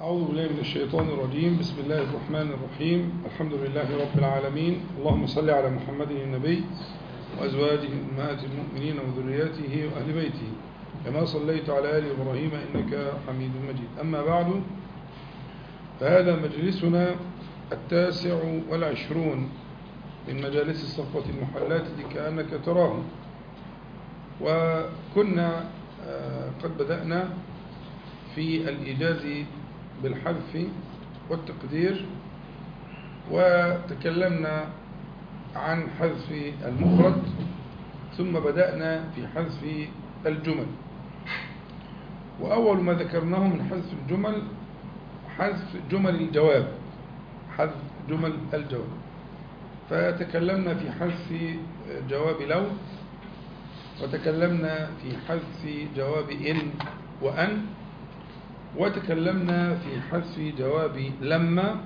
أعوذ بالله من الشيطان الرجيم بسم الله الرحمن الرحيم الحمد لله رب العالمين اللهم صل على محمد النبي وأزواجه أمهات المؤمنين وذرياته وأهل بيته كما صليت على آل إبراهيم إنك حميد مجيد أما بعد فهذا مجلسنا التاسع والعشرون من مجالس الصفوة المحلات كأنك تراه وكنا قد بدأنا في الإيجاز بالحذف والتقدير وتكلمنا عن حذف المفرد ثم بدأنا في حذف الجمل وأول ما ذكرناه من حذف الجمل حذف جمل الجواب حذف جمل الجواب فتكلمنا في حذف جواب لو وتكلمنا في حذف جواب إن وأن وتكلمنا في حذف جواب لما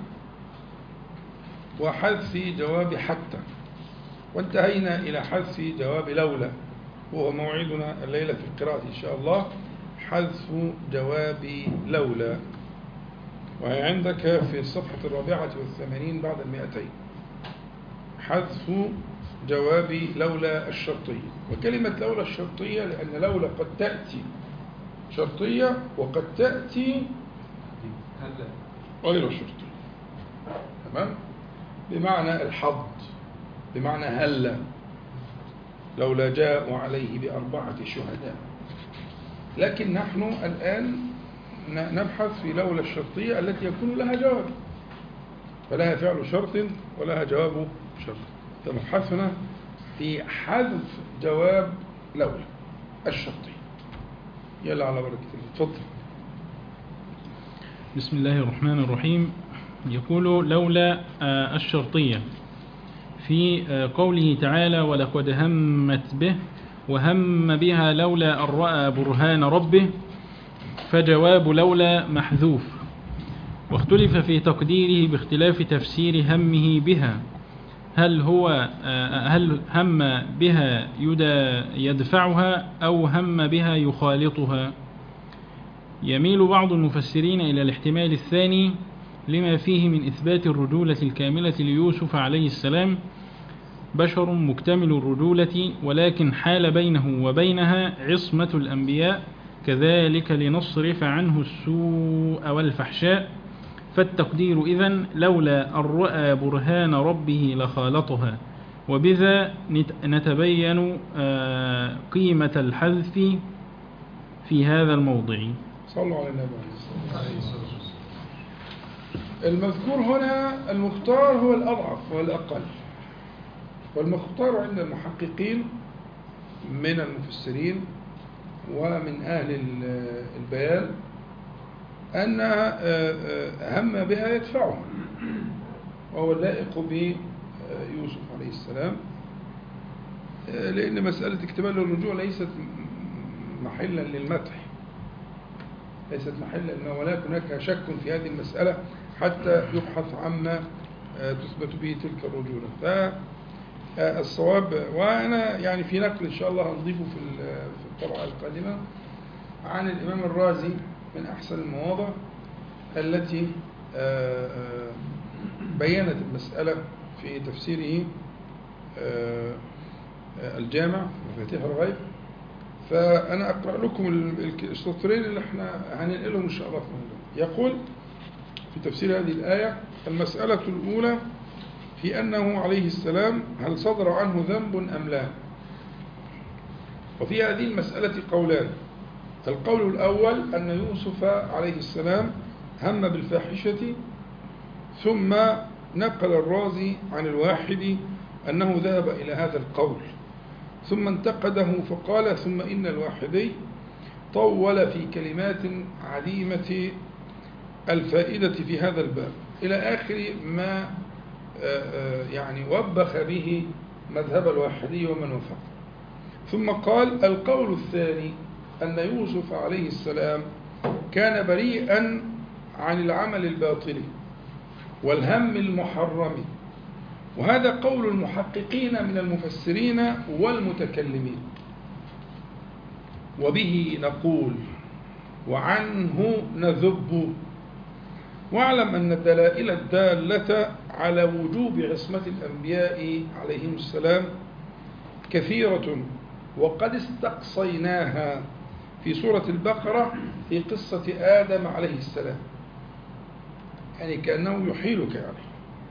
وحذف جواب حتى وانتهينا إلى حذف جواب لولا وهو موعدنا الليلة في القراءة إن شاء الله حذف جواب لولا وهي عندك في الصفحة الرابعة والثمانين بعد المئتين حذف جواب لولا الشرطية وكلمة لولا الشرطية لأن لولا قد تأتي شرطية وقد تأتي غير شرطية تمام بمعنى الحظ بمعنى هلا لولا جاءوا عليه بأربعة شهداء لكن نحن الآن نبحث في لولا الشرطية التي يكون لها جواب فلها فعل شرط ولها جواب شرط فمبحثنا في حذف جواب لولا الشرطية يلا على بركة الله تفضل بسم الله الرحمن الرحيم يقول لولا الشرطية في قوله تعالى ولقد همت به وهم بها لولا أن رأى برهان ربه فجواب لولا محذوف واختلف في تقديره باختلاف تفسير همه بها هل هو هل هم بها يدفعها أو هم بها يخالطها يميل بعض المفسرين إلى الاحتمال الثاني لما فيه من إثبات الرجولة الكاملة ليوسف عليه السلام بشر مكتمل الرجولة ولكن حال بينه وبينها عصمة الأنبياء كذلك لنصرف عنه السوء والفحشاء فالتقدير إذن لولا أن رأى برهان ربه لخالطها وبذا نتبين قيمة الحذف في هذا الموضع صلوا على النبي عليه الصلاة المذكور هنا المختار هو الأضعف والأقل والمختار عند المحققين من المفسرين ومن أهل البيان أن هم بها يدفعها وهو اللائق بيوسف عليه السلام لأن مسألة اكتمال الرجوع ليست محلا للمدح ليست محلا أنه ولا هناك شك في هذه المسألة حتى يبحث عما تثبت به تلك الرجولة فالصواب وأنا يعني في نقل إن شاء الله هنضيفه في الطبعة القادمة عن الإمام الرازي من أحسن المواضع التي بينت المسألة في تفسيره الجامع مفاتيح الغيب فأنا أقرأ لكم السطرين اللي احنا هننقلهم إن شاء الله في الموضوع يقول في تفسير هذه الآية المسألة الأولى في أنه عليه السلام هل صدر عنه ذنب أم لا وفي هذه المسألة قولان القول الأول أن يوسف عليه السلام هم بالفاحشة ثم نقل الرازي عن الواحد أنه ذهب إلى هذا القول ثم انتقده فقال ثم إن الواحدي طول في كلمات عديمة الفائدة في هذا الباب إلى آخر ما يعني وبخ به مذهب الواحدي ومن وفق ثم قال القول الثاني أن يوسف عليه السلام كان بريئا عن العمل الباطل والهم المحرم وهذا قول المحققين من المفسرين والمتكلمين وبه نقول وعنه نذب واعلم أن الدلائل الدالة على وجوب عصمة الأنبياء عليهم السلام كثيرة وقد استقصيناها في سورة البقرة في قصة آدم عليه السلام يعني كأنه يحيلك يعني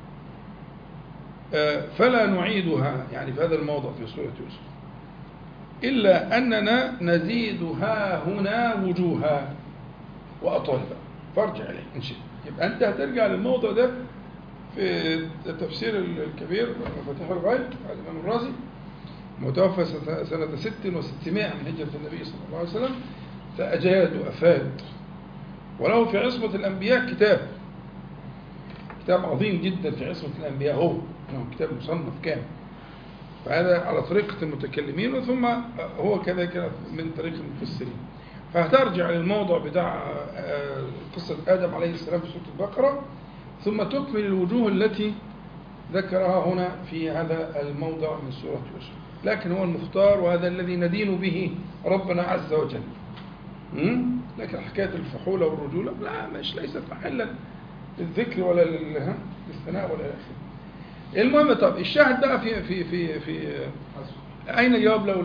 آه، فلا نعيدها يعني في هذا الموضع في سورة يوسف إلا أننا نزيدها هنا وجوها وأطالبا فارجع إليه إن شئت يبقى أنت هترجع للموضع ده في التفسير الكبير مفاتيح الغيب على الإمام الرازي متوفى سنة- سنة ست وستمائة من هجرة النبي صلى الله عليه وسلم فأجاد وأفاد وله في عصمة الأنبياء كتاب كتاب عظيم جدا في عصمة الأنبياء هو إنه كتاب مصنف كامل فهذا على طريقة المتكلمين وثم هو كذلك من طريق المفسرين فهترجع للموضع بتاع آه، قصة آدم عليه السلام في سورة البقرة ثم تكمل الوجوه التي ذكرها هنا في هذا الموضع من سورة يوسف لكن هو المختار وهذا الذي ندين به ربنا عز وجل مم؟ لكن حكاية الفحولة والرجولة لا مش ليست محلا للذكر ولا لل- ها؟ للثناء ولا إلى آخره المهم طب الشاهد بقى في في في في أين جواب لولا؟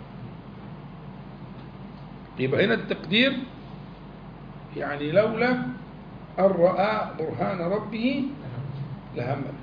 يبقى هنا التقدير يعني لولا أن رأى برهان ربه لهم به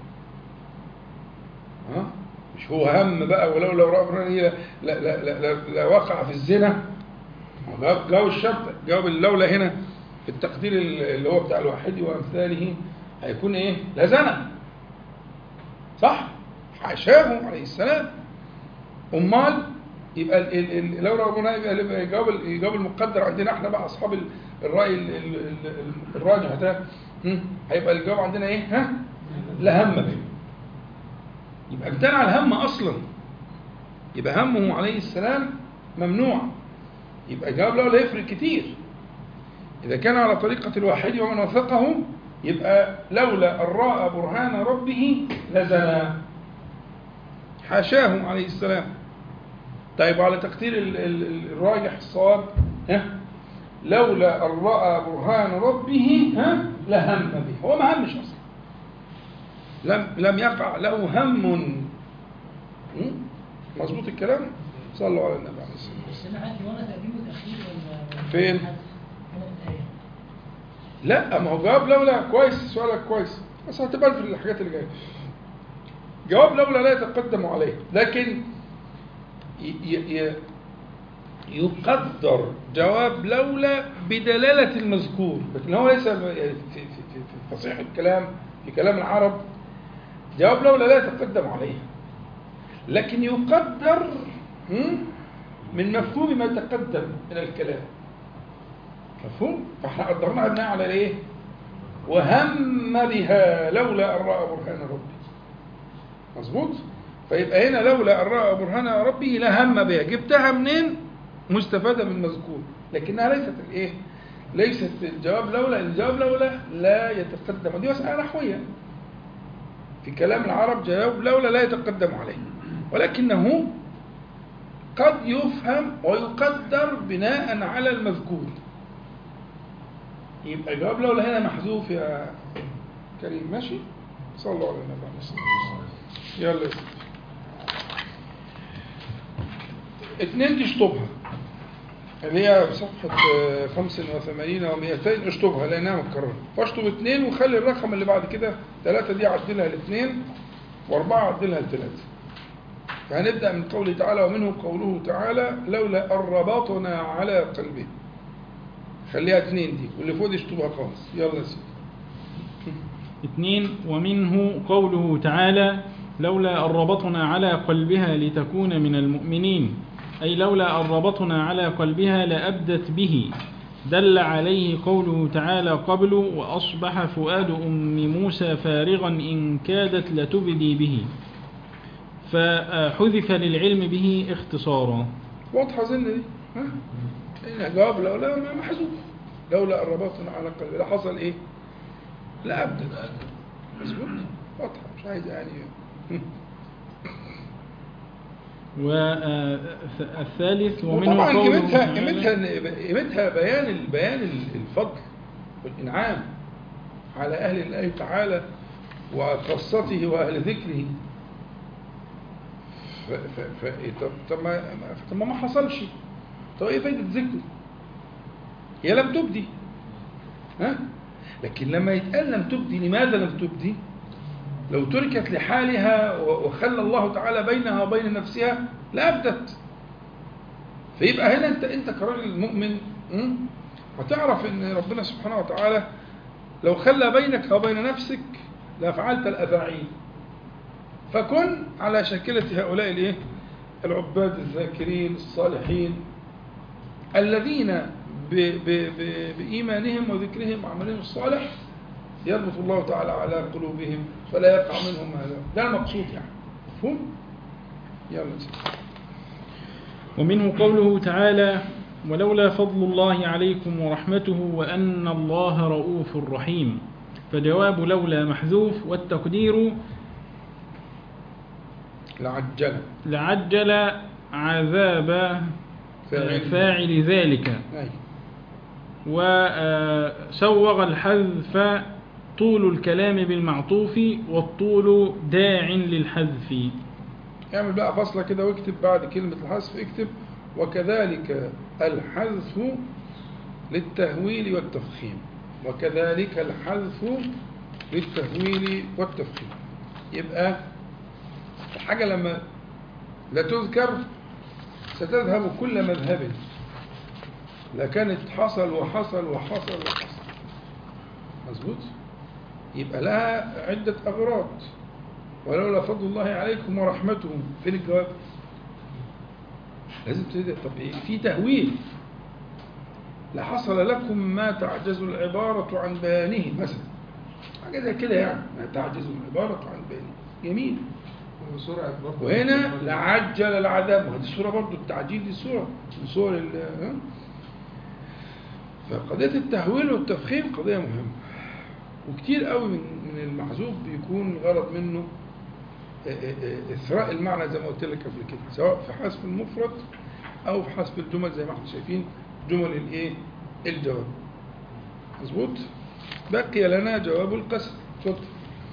ها مش هو هم بقى ولولا رأى برهان لا لا لا, لا, لا, لا وقع في الزنا هو جاوب جاوب الشرط جاوب اللولا هنا في التقدير اللي هو بتاع الواحد وامثاله هيكون ايه؟ لا زنى صح؟ حاشاه عليه السلام امال يبقى ال- ال- ال- لو ربنا يبقى يبقى يجاوب ال- يجاوب المقدر عندنا احنا بقى اصحاب ال- الراي ال- ال- ال- الراجح ده هم؟ هيبقى الجواب عندنا ايه؟ ها؟ لا هم به يبقى امتنع الهم اصلا يبقى همه عليه السلام ممنوع يبقى الجواب له لا يفرق كتير إذا كان على طريقة الواحد ومن وثقه يبقى لولا أن رأى برهان ربه لزنى حاشاه عليه السلام طيب وعلى تقدير ال- ال- الراجح الصواب ها لولا أن رأى برهان ربه ها لهم به هو ما همش أصلا لم لم يقع له هم م? مظبوط الكلام صلوا على النبي عليه الصلاة والسلام بس انا عندي وانا تقديم وتاخير ولا فين؟ كانت ايه لا ما هو جواب لولا كويس سؤالك كويس بس هتبان في الحاجات اللي جايه جواب لولا لا يتقدم عليه لكن ي- ي- ي- يقدر جواب لولا بدلالة المذكور لكن هو ليس في, في, في, في فصيح الكلام في كلام العرب جواب لولا لا يتقدم عليه لكن يقدر هم، من مفهوم ما تقدم من الكلام مفهوم؟ فاحنا قدرناها بناء على ايه؟ وهم بها لولا ان راى برهان ربه. مظبوط؟ فيبقى هنا لولا ان راى برهان ربه لهم بها، جبتها منين؟ مستفاده من المذكور، لكنها ليست الايه؟ ليست الجواب لولا، الجواب لولا لا يتقدم، دي مساله نحويه. في كلام العرب جواب لولا لا يتقدم عليه، ولكنه قد يفهم ويقدر بناء على المذكور. يبقى جواب لولا هنا محذوف يا كريم ماشي صلوا على النبي عليه الصلاه والسلام يلا يا سيدي اتنين دي اشطبها اللي هي في صفحة آه، 85 و 200 اشطبها لأنها متكررة فاشطب اتنين وخلي الرقم اللي بعد كده ثلاثة دي عدلها لاثنين وأربعة عدلها لثلاثة فهنبدأ من قوله تعالى ومنه قوله تعالى لولا أن ربطنا على قلبه خليها اتنين دي واللي فوق دي اشطبها خالص يلا يا سيدي اثنين ومنه قوله تعالى لولا أن ربطنا على قلبها لتكون من المؤمنين أي لولا أن ربطنا على قلبها لأبدت به دل عليه قوله تعالى قبل وأصبح فؤاد أم موسى فارغا إن كادت لتبدي به فحذف للعلم به اختصارا واضحة زن دي ها هنا جواب لولا ما محذوف لولا أن ربطنا على قلبه لا حصل ايه لا أبدا مظبوط واضحة مش عايز يعني والثالث ومنه وطبعا قوله قيمتها تعالى- قيمتها قيمتها بيان ال- بيان ال- الفضل والإنعام على أهل الله تعالى وخاصته وأهل ذكره ف ف ف طب, طب, ما طب ما ما حصلش طب ايه فايدة ذكره هي لم تبدي ها لكن لما يتقال لم تبدي لماذا لم تبدي لو تركت لحالها و- وخلى الله تعالى بينها وبين نفسها لأبدت فيبقى هنا انت انت كراجل مؤمن م? هتعرف ان ربنا سبحانه وتعالى لو خلى بينك وبين نفسك لفعلت الافاعيل فكن على شكلة هؤلاء الايه العباد الذاكرين الصالحين الذين ب ب ب بإيمانهم وذكرهم وعملهم الصالح يربط الله تعالى على قلوبهم فلا يقع منهم هذا ده المقصود يعني مفهوم؟ يلا سيدي. ومنه قوله تعالى ولولا فضل الله عليكم ورحمته وأن الله رؤوف رحيم فجواب لولا محذوف والتقدير لعجل لعجل عذاب فاعل. فاعل ذلك أي. وسوغ الحذف طول الكلام بالمعطوف والطول داع للحذف اعمل بقى فاصلة كده واكتب بعد كلمة الحذف اكتب وكذلك الحذف للتهويل والتفخيم وكذلك الحذف للتهويل والتفخيم يبقى الحاجة لما لا تذكر ستذهب كل مذهب لكانت حصل وحصل وحصل وحصل مظبوط يبقى لها عدة أغراض ولولا فضل الله عليكم ورحمته فين الجواب لازم تبدأ طب إيه؟ في تهويل لحصل لكم ما تعجز العبارة عن بيانه مثلا حاجة زي كده يعني ما تعجز العبارة عن بيانه جميل وسرعة برضه وهنا لعجل العذاب وهذه الصورة برضو التعجيل دي صورة من صور ال ها؟ فقضية التهويل والتفخيم قضية مهمة وكتير قوي من من المحذوف بيكون غرض منه ا- ا- ا- إثراء المعنى زي ما قلت لك قبل كده سواء في حذف المفرد أو في حذف الجمل زي ما احنا شايفين جمل الإيه الجواب مظبوط بقي لنا جواب القسم اتفضل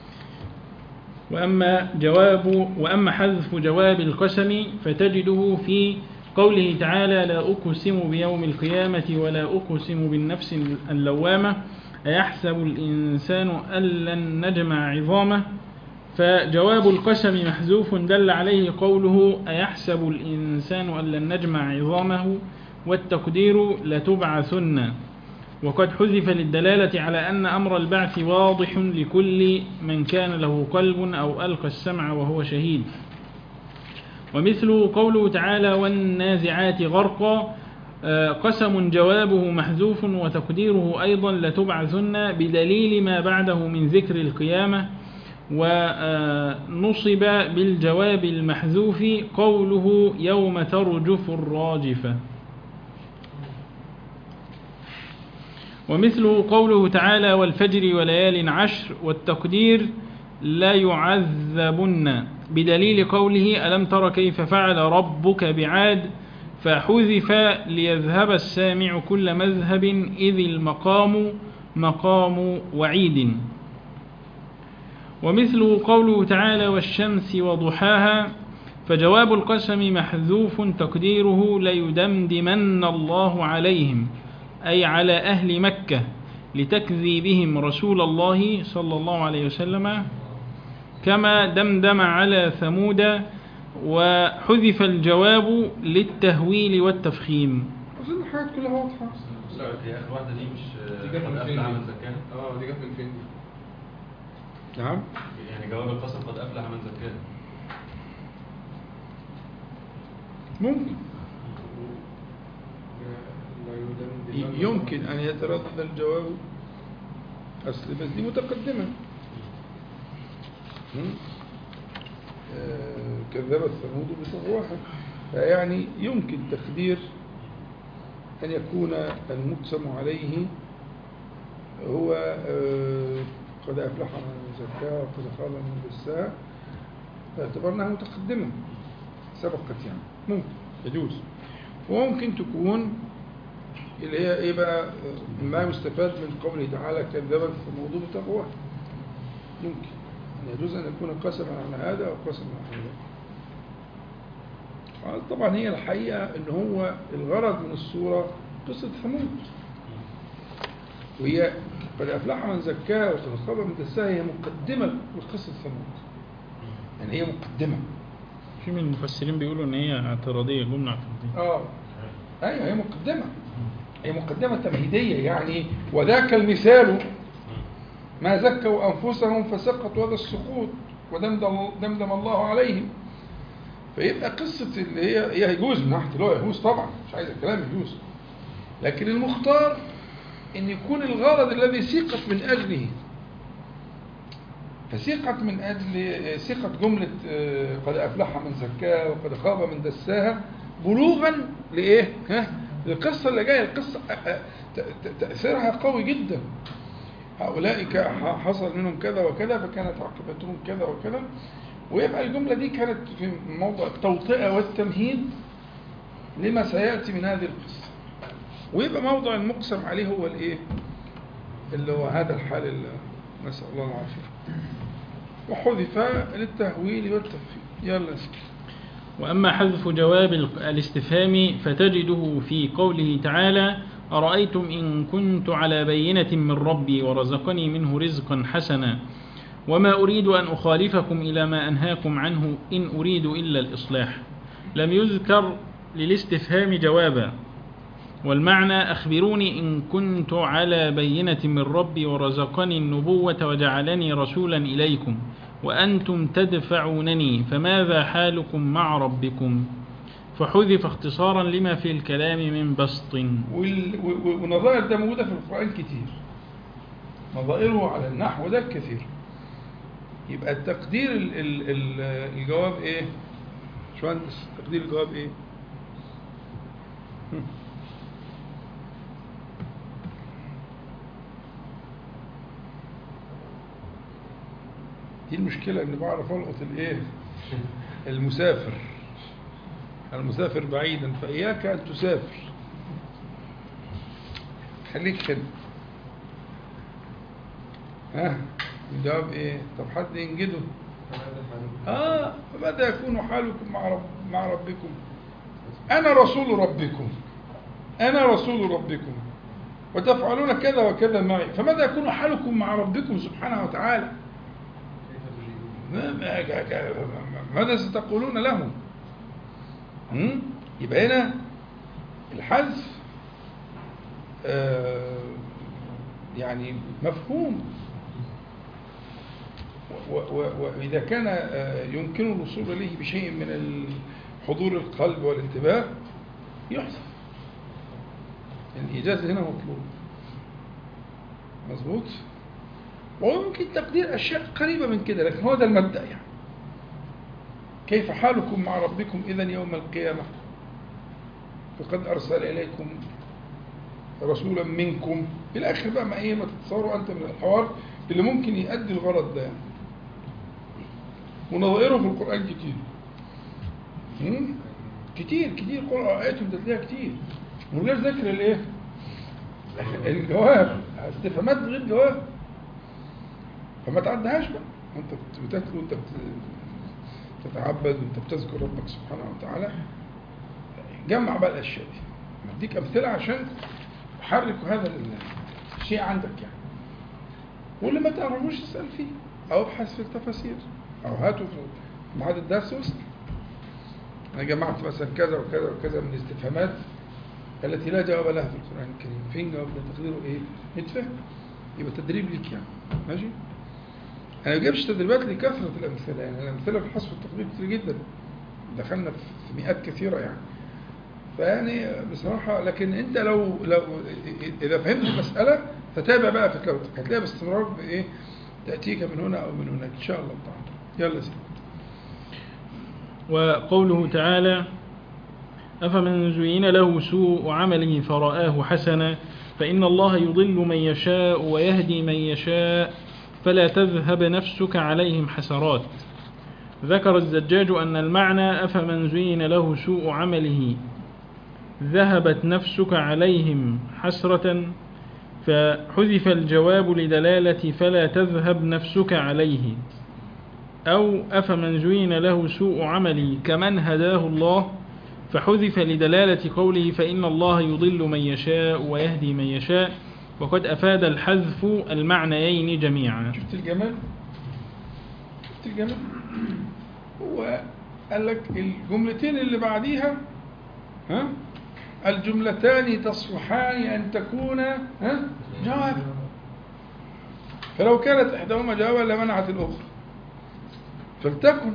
وأما جواب وأما حذف جواب القسم فتجده في قوله تعالى لا أقسم بيوم القيامة ولا أقسم بالنفس اللوامة أيحسب الإنسان أن لن نجمع عظامه فجواب القسم محذوف دل عليه قوله أيحسب الإنسان أن لن نجمع عظامه والتقدير لتبعثن وقد حذف للدلالة على أن أمر البعث واضح لكل من كان له قلب أو ألقى السمع وهو شهيد ومثل قوله تعالى والنازعات غرقا آه، قسم جوابه محذوف وتقديره أيضا لتبعثن بدليل ما بعده من ذكر القيامة ونصب بالجواب المحذوف قوله يوم ترجف الراجفة ومثله قوله تعالى والفجر وليال عشر والتقدير لا يعذبن بدليل قوله ألم تر كيف فعل ربك بعاد فحذف ليذهب السامع كل مذهب إذ المقام مقام وعيد ومثله قوله تعالى والشمس وضحاها فجواب القسم محذوف تقديره ليدمدمن الله عليهم أي على أهل مكة لتكذيبهم رسول الله صلى الله عليه وسلم كما دمدم على ثمود وحذف الجواب للتهويل والتفخيم أظن الحاجات كلها واضحة لا هي الواحدة دي مش دي جت قد من فين أفلح دي؟ من زكاها اه دي جت من فين دي؟ نعم يعني جواب القسم قد أفلح من زكاها ممكن لا يدمدمن ي- يمكن أن يتردد الجواب أصل بس دي متقدمة هم؟ آه، كذبت ثمود بطغواها فيعني يمكن تقدير أن يكون المقسم عليه هو آه، قد أفلح من زكاها وقد خاب من دساها باعتبارناها متقدمة سبقت يعني ممكن يجوز وممكن تكون اللي هي ايه بقى ما يستفاد من قوله تعالى كذبت في موضوع تقوى يمكن أن يجوز أن يكون قسما على هذا أو قسما على هذا آه، طبعا هي الحقيقة أن هو الغرض من السورة قصة ثمود وهي قد أفلح من زكاها وقد خاب من دساها هي مقدمة لقصة ثمود يعني هي مقدمة في من المفسرين بيقولوا ان هي اعتراضيه جمله اعتراضيه اه ايوه هي مقدمة هي مقدمة تمهيدية يعني وذاك المثال ما زكوا أنفسهم فسقطوا هذا السقوط ودمدم دمدم الله عليهم فيبقى قصة اللي هي هي يجوز من ناحية اللي هو يجوز طبعا مش عايز الكلام يجوز لكن المختار أن يكون الغرض الذي سيقت من أجله فسيقت من أجل سيقت جملة آه، قد أفلح من زكاها وقد خاب من دساها بلوغا لإيه؟ ها؟ للقصة اللي جاية القصة آه، آه، ت- ت- تأثيرها قوي جدا هؤلاء ك- ح- حصل منهم كذا وكذا فكانت عاقبتهم كذا وكذا ويبقى الجملة دي كانت في موضع التوطئة والتمهيد لما سيأتي من هذه القصة ويبقى موضع المقسم عليه هو الايه اللي هو هذا الحال اللي نسأل الله العافية وحذف للتهويل والتفهيم يلا يا سيدي. وأما حذف جواب ال- الاستفهام فتجده في قوله تعالى أرأيتم إن كنت على بينة من ربي ورزقني منه رزقا حسنا وما أريد أن أخالفكم إلى ما أنهاكم عنه إن أريد إلا الإصلاح لم يذكر للاستفهام جوابا والمعنى أخبروني إن كنت على بينة من ربي ورزقني النبوة وجعلني رسولا إليكم وأنتم تدفعونني فماذا حالكم مع ربكم فحذف اختصارا لما في الكلام من بسط وال- و- و- ونظائر ده موجودة في القرآن كتير نظائره على النحو ده كثير يبقى التقدير ال ال ال الجواب ايه باشمهندس تقدير الجواب ايه هم. دي المشكلة اني بعرف القط الايه المسافر المسافر بعيدا فإياك أن تسافر خليك هنا ها الجواب ايه طب حد ينجده اه فماذا يكون حالكم مع رب مع ربكم انا رسول ربكم انا رسول ربكم وتفعلون كذا وكذا معي فماذا يكون حالكم مع ربكم سبحانه وتعالى ماذا ستقولون له هم؟ يبقى هنا الحذف آه، يعني مفهوم و- و- وإذا كان آه، يمكن الوصول إليه بشيء من ال- حضور القلب والانتباه يحذف الإيجاز هنا مطلوب مظبوط وممكن تقدير أشياء قريبة من كده لكن هو ده المبدأ يعني كيف حالكم مع ربكم إذا يوم القيامة فقد أرسل إليكم رسولا منكم إلى آخر بقى ما إيه ما تتصوروا أنت من الحوار اللي ممكن يؤدي الغرض ده يعني. ونظائره في القرآن كتير مم؟ كتير كتير قرآن آياتهم ده تلاقيها كتير من غير ذكر الإيه؟ الجواب استفهامات من غير جواب فما تعدهاش بقى وانت بت- بتتلو وانت بت- بتتعبد وانت بتذكر ربك سبحانه وتعالى جمع بقى الاشياء دي بديك امثله عشان تحرك هذا الشيء عندك يعني واللي ما تعرفوش اسال فيه او ابحث في التفاسير او هاته في معهد الدرس واسال انا جمعت مثلا كذا وكذا وكذا من الاستفهامات التي لا جواب لها في القران الكريم فين جواب ده تقديره ايه يتفهم يبقى تدريب ليك يعني ماشي انا ما بجيبش تدريبات لكثره الامثله يعني الامثله في الحصر والتقدير كتير جدا دخلنا في مئات كثيره يعني فيعني بصراحه لكن انت لو لو اذا فهمت المساله فتابع بقى فكرتك هتلاقيها باستمرار بايه تاتيك من هنا او من هناك ان شاء الله تعالى يلا يا سيدي وقوله تعالى أفمن زين له سوء عمله فرآه حسنا فإن الله يضل من يشاء ويهدي من يشاء فلا تذهب نفسك عليهم حسرات ذكر الزجاج أن المعنى أفمن زين له سوء عمله ذهبت نفسك عليهم حسرة فحذف الجواب لدلالة فلا تذهب نفسك عليه أو أفمن زين له سوء عملي كمن هداه الله فحذف لدلالة قوله فإن الله يضل من يشاء ويهدي من يشاء وقد أفاد الحذف المعنيين جميعا شفت الجمال شفت الجمال هو قال لك الجملتين اللي بعديها ها الجملتان تصلحان أن تكونا ها جوابا فلو كانت إحداهما جوابا لمنعت الأخرى فلتكن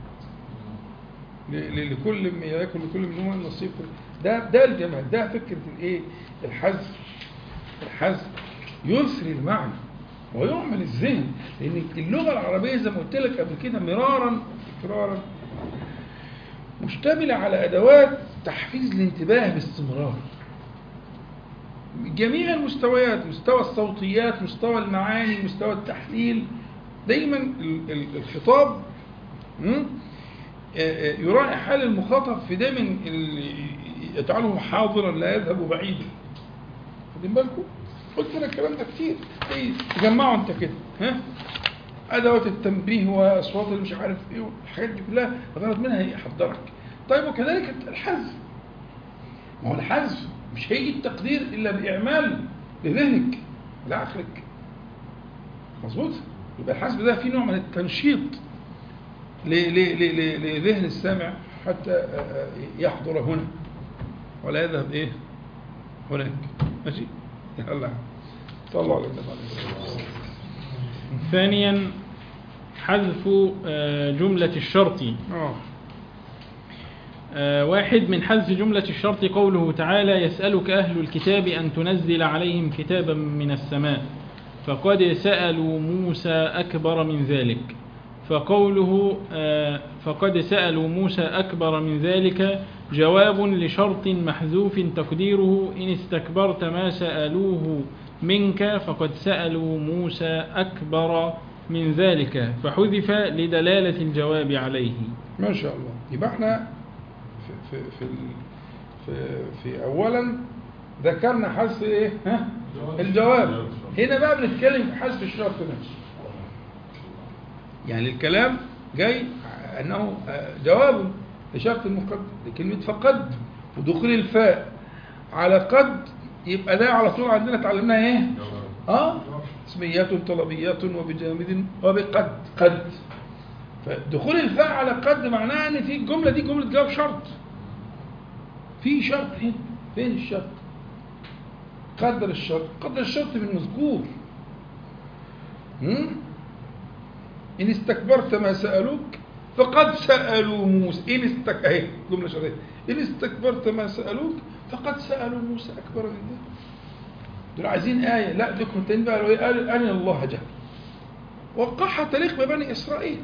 ل- ل- لكل م- يكن لكل منهما نصيب ده ده الجمال ده فكرة الايه الحذف الحذف يثري المعنى ويعمل الذهن لان اللغة العربية زي ما قلت لك قبل كده مرارا تكرارا مشتملة على أدوات تحفيز الانتباه باستمرار جميع المستويات مستوى الصوتيات مستوى المعاني مستوى التحليل دايما ال- ال- الخطاب مم، آه، آه، يراعي حال المخاطب في دايما ال- يجعله حاضرا لا يذهب بعيدا واخدين بالكم قلت لك الكلام ده كتير ايه تجمعوا انت كده ها ادوات التنبيه واصوات اللي مش عارف ايه والحاجات دي كلها الغرض منها يحضرك طيب وكذلك الحذف ما هو الحذف مش هيجي التقدير الا باعمال لذهنك لعقلك مظبوط يبقى الحذف ده فيه نوع من التنشيط ل- ل- ل- ل- لذهن السامع حتى آه، آه، يحضر هنا ولا يذهب ايه هناك ماشي يلا صلوا على النبي عليه الصلاه والسلام ثانيا حذف آه، جملة الشرط اه آه، واحد من حذف جملة الشرط قوله تعالى يسألك أهل الكتاب أن تنزل عليهم كتابا من السماء فقد سألوا موسى أكبر من ذلك فقوله آه، فقد سألوا موسى أكبر من ذلك جواب لشرط محذوف تقديره إن استكبرت ما سألوه منك فقد سألوا موسى أكبر من ذلك فحذف لدلالة الجواب عليه ما شاء الله يبقى احنا في في في, ال- في, في اولا ذكرنا حذف ايه ها الجواب هنا بقى بنتكلم في حذف الشرط نفسه يعني الكلام جاي انه آه، جواب لشرط المقدم لكلمه فقد ودخول الفاء على قد يبقى ده على طول عندنا اتعلمناها ايه اه اسميات طلبيات وبجامد وبقد قد فدخول الفاء على قد معناه ان في الجمله دي جمله جواب شرط في شرط هنا فين الشرط قدر الشرط قدر الشرط بالمذكور هم؟ ان استكبرت ما سالوك فقد سالوا موسى ان استك اهي جمله شرطيه ان استكبرت ما سالوك فقد سالوا موسى اكبر من ذلك دول عايزين آية لا دول كنتين بقى قالوا إيه؟ قالوا أن الله جل وقعها تاريخ ببني إسرائيل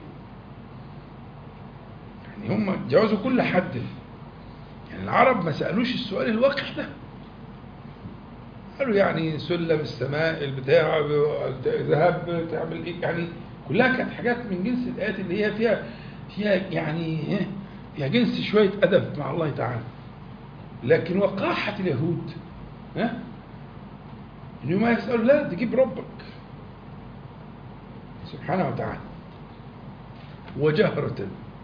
يعني هم جوازوا كل حد يعني العرب ما سألوش السؤال الوقح ده قالوا يعني سلم السماء البتاع ذهب تعمل ايه يعني كلها كانت حاجات من جنس الآيات اللي هي فيها فيها يعني إيه؟ فيها جنس شوية أدب مع الله تعالى لكن وقاحة اليهود ها إنه ما يسألوا لا تجيب ربك سبحانه وتعالى وجهرة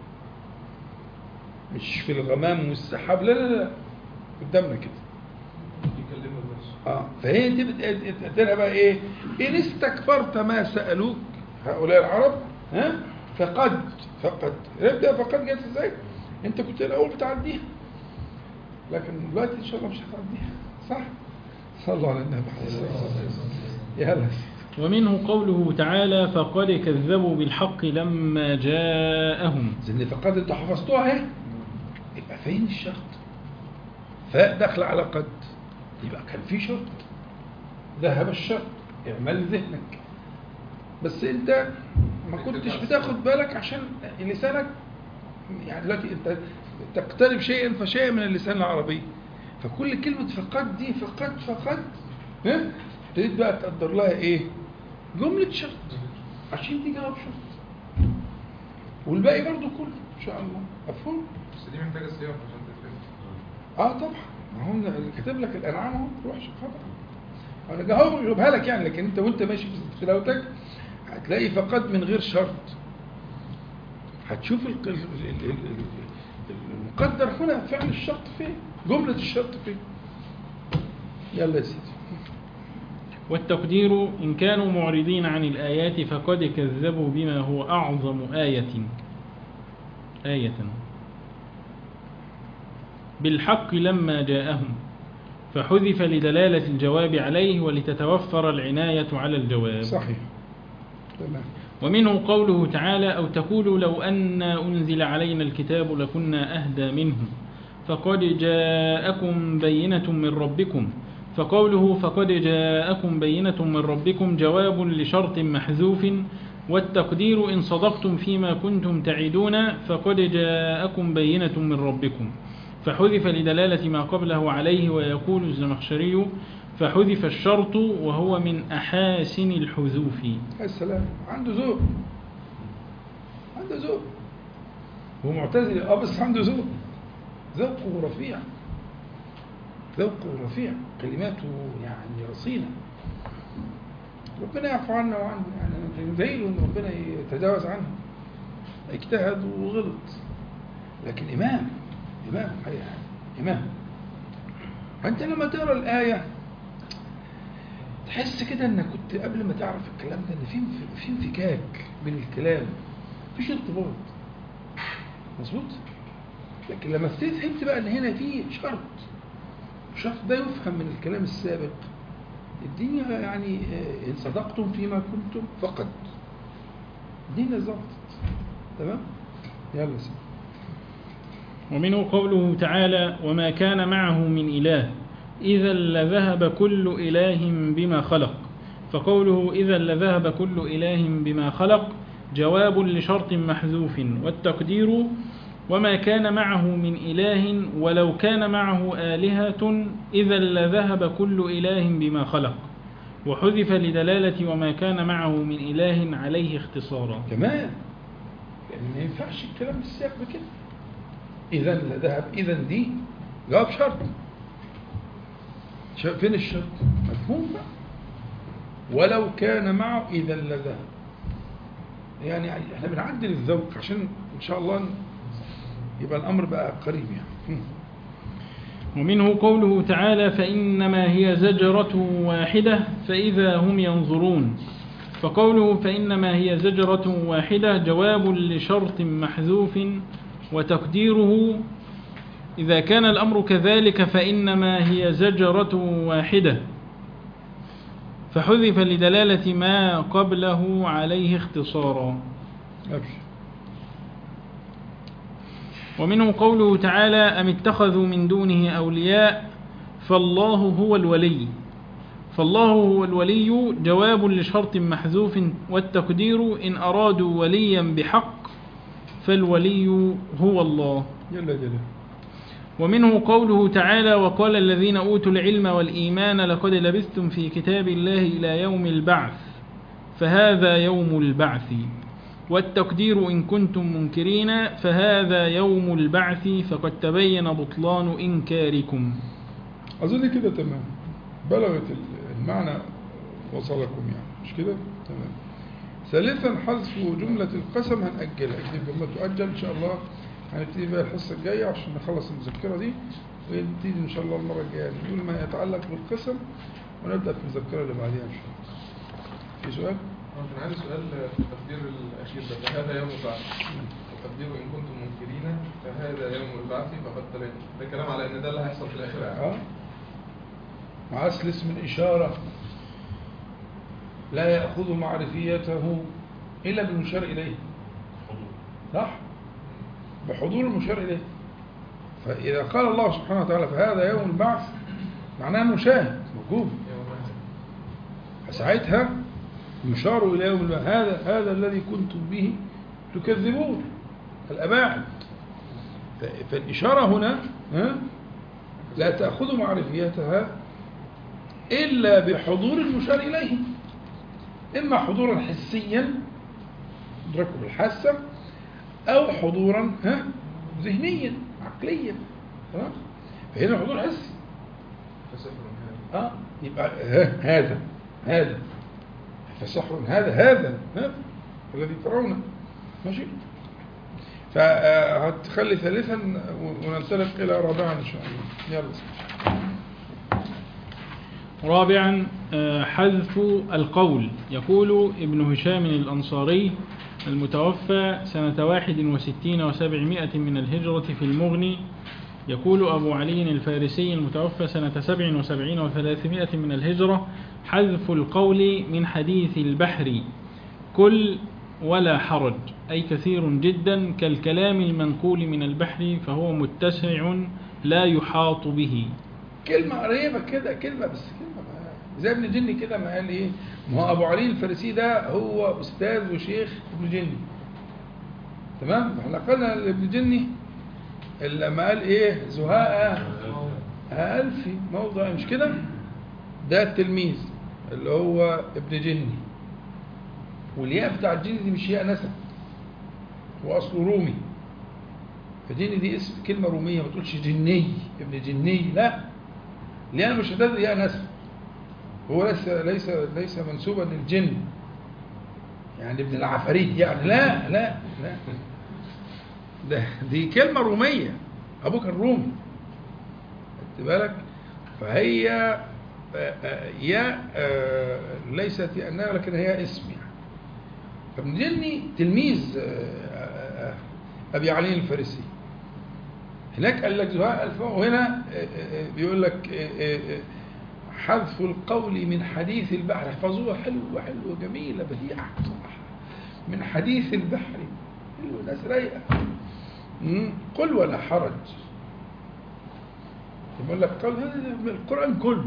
مش في الغمام والسحاب لا لا لا قدامنا كده يكلمه بنفسه اه فهي انت بتقدرها بقى ايه ان استكبرت ما سالوك هؤلاء العرب ها فقد فقد نبدا فقد جت ازاي انت كنت الاول بتعديها لكن دلوقتي ان شاء الله مش هتعديها صح صلوا على النبي عليه الصلاه والسلام يلا ومنه قوله تعالى فقد كذبوا بالحق لما جاءهم زين فقد انتوا حفظتوها اهي يبقى فين الشرط فاء داخل على قد يبقى كان في شرط ذهب الشرط اعمل ذهنك بس انت ما كنتش بتاخد بالك عشان لسانك يعني دلوقتي انت تقترب شيئا فشيئا من اللسان العربي فكل كلمة فقد دي فقد فقد ها ابتديت بقى تقدر لها ايه؟ جملة شرط عشان دي جواب شرط والباقي برضو كله ان شاء الله مفهوم؟ بس دي محتاجه سياق عشان تفهم اه طبعا ما هو اللي كاتب لك الانعام اهو روح شوف خطأ انا جاوب يجيبها لك يعني لكن انت وانت ماشي في تلاوتك هتلاقي فقد من غير شرط هتشوف ال- ال- ال- ال- ال- المقدر هنا فعل الشرط فين جملة الشرط فين يلا يا سيدي والتقدير إن كانوا معرضين عن الآيات فقد كذبوا بما هو أعظم آية آية بالحق لما جاءهم فحذف لدلالة الجواب عليه ولتتوفر العناية على الجواب صحيح تمام ومنه قوله تعالى أو تقولوا لو أن أنزل علينا الكتاب لكنا أهدى منه فقد جاءكم بينة من ربكم فقوله فقد جاءكم بينة من ربكم جواب لشرط محذوف والتقدير إن صدقتم فيما كنتم تعدون فقد جاءكم بينة من ربكم فحذف لدلالة ما قبله عليه ويقول الزمخشري فحذف الشرط وهو من أحاسن الحذوف يا السلام عنده ذوق عنده ذوق هو معتزل اه بس عنده ذوق ذوقه رفيع ذوقه رفيع كلماته يعني رصينة ربنا يعفو عنا وعنه يعني ندعي له ان ربنا يتجاوز عنه اجتهد وغلط لكن امام امام حقيقة امام فانت لما تقرا الايه تحس كده انك كنت قبل ما تعرف الكلام ده ان في في انفكاك بين الكلام مفيش ارتباط مظبوط لكن لما فهمت بقى ان هنا في شرط الشرط ده يفهم من الكلام السابق الدنيا يعني آه، ان صدقتم فيما كنتم فقد الدنيا ظبطت تمام يلا سيدي ومنه قوله تعالى وما كان معه من إله إذا لذهب كل إله بما خلق فقوله إذا لذهب كل إله بما خلق جواب لشرط محذوف والتقدير وما كان معه من إله ولو كان معه آلهة إذا لذهب كل إله بما خلق وحذف لدلالة وما كان معه من إله عليه اختصارا كمان لان ما ينفعش الكلام بالسياق بكده اذا لذهب اذا دي جواب شرط ش- فين الشرط مفهوم بقى ولو كان معه اذا لذهب يعني احنا بنعدل الذوق عشان ان شاء الله يبقى الامر بقى قريب يعني ومنه قوله تعالى فإنما هي زجرة واحدة فإذا هم ينظرون فقوله فإنما هي زجرة واحدة جواب لشرط محذوف وتقديره إذا كان الأمر كذلك فإنما هي زجرة واحدة فحذف لدلالة ما قبله عليه اختصارا ابشر ومنه قوله تعالى أم اتخذوا من دونه أولياء فالله هو الولي فالله هو الولي جواب لشرط محذوف والتقدير إن أرادوا وليا بحق فالولي هو الله يلا جل ومنه قوله تعالى وقال الذين أوتوا العلم والإيمان لقد لبثتم في كتاب الله إلى يوم البعث فهذا يوم البعث والتقدير إن كنتم منكرين فهذا يوم البعث فقد تبين بطلان إنكاركم اظن كده تمام بلغت المعنى وصلكم يعني مش كده تمام ثالثا حذف جملة القسم هنأجلها اكتب جملة تؤجل إن شاء الله هنبتدي بقى الحصة الجاية عشان نخلص المذكرة دي ونبتدي إن شاء الله المرة الجاية نقول ما يتعلق بالقسم ونبدأ في المذكرة اللي بعديها إن شاء الله في سؤال؟ أنا كان عندي سؤال في التقدير الأخير ده فهذا يوم البعث التقدير إن كنتم منكرين فهذا يوم البعث فقد تبين ده كلام على إن ده اللي هيحصل في الآخرة يعني. اه مع أصل اسم الإشارة لا يأخذ معرفيته إلا بالمشار إليه صح بحضور المشار إليه فإذا قال الله سبحانه وتعالى فهذا يوم البعث معناه مشاهد موجود يوم البعث. فساعتها يشار إلى يوم البعث هذا هذا الذي كنتم به تكذبون الأباعد ف- فالإشارة هنا ها لا تأخذ معرفيتها إلا بحضور المشار إليه إما حضورا حسيا إدراكه بالحاسة أو حضورا ها ذهنيا عقليا تمام فهنا حضور حسي فسحر هذا اه يبقى ها- هذا هذا فسحر هذا هذا ها الذي ترونه ماشي فهتخلي ثالثا و- وننطلق الى رابعا ان شاء الله يلا رابعا آه، حذف القول يقول ابن هشام الأنصاري المتوفى سنة واحد وستين وسبعمائة من الهجرة في المغني يقول أبو علي الفارسي المتوفى سنة سبع وسبعين وثلاثمائة من الهجرة حذف القول من حديث البحر كل ولا حرج أي كثير جدا كالكلام المنقول من البحر فهو متسع لا يحاط به كلمة قريبة كده كلمة بس كلمة ما- زي ابن جني كده ما قال ايه ما هو ابو علي الفارسي ده هو استاذ وشيخ ابن جني تمام احنا قلنا لابن جني لما قال ايه زهاء ألفي موضع مش كده ده التلميذ اللي هو ابن جني والياء بتاع الجني دي مش ياء نسب هو اصله رومي فجني دي اسم كلمة رومية ما تقولش جني ابن جني لا لأن مش ده ياء نسب هو ليس ليس ليس منسوبا للجن يعني ابن العفاريت يعني لا لا لا ده دي كلمة رومية أبوه كان رومي خدت بالك فهي آه، آه، ياء آه، ليست ياء ولكن هي اسم يعني فابن جني تلميذ آه، آه، آه، أبي علي الفارسي هناك قال لك زهاء الف وهنا آه، آه، آه، بيقول لك آه، آه، آه، حذف القول من حديث البحر احفظوها حلوة حلوة جميلة بديعة صح من حديث البحر حلوة ناس رايقة مم. قل ولا حرج يقول لك قال هذا من القرآن كله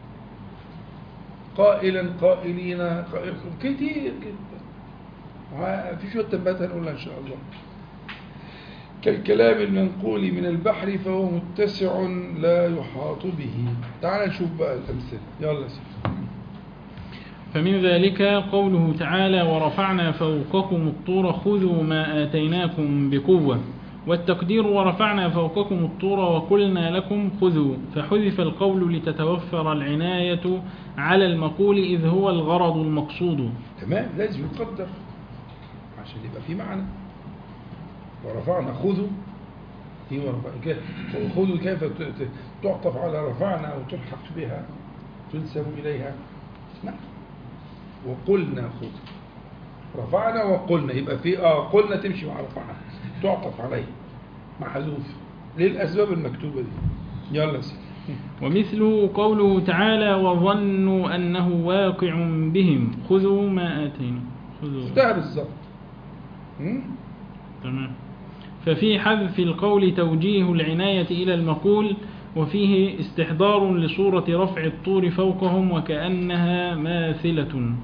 قائلا قائلين قائل كتير جدا وه- في شوية تنبيهات هنقولها إن شاء الله كالكلام المنقول من البحر فهو متسع لا يحاط به تعال نشوف بقى الأمثلة يلا يا سيدي فمن ذلك قوله تعالى ورفعنا فوقكم الطور خذوا ما آتيناكم بقوة والتقدير ورفعنا فوقكم الطور وقلنا لكم خذوا فحذف القول لتتوفر العناية على المقول إذ هو الغرض المقصود تمام لازم يقدر عشان يبقى في معنى ورفعنا خذوا دي ورفعنا كيف خذوا كيف ت- ت- تعطف على رفعنا وتلحق بها تنسب إليها نعم وقلنا خذوا رفعنا وقلنا يبقى في اه قلنا تمشي مع رفعنا تعطف عليه محذوف للأسباب المكتوبة دي يلا يا سيدي ومثل قوله تعالى وظنوا أنه واقع بهم خذوا ما آتينا خذوا انتهى بالظبط م? تمام ففي حذف القول توجيه العناية إلى المقول وفيه استحضار لصورة رفع الطور فوقهم وكأنها ماثلة نعم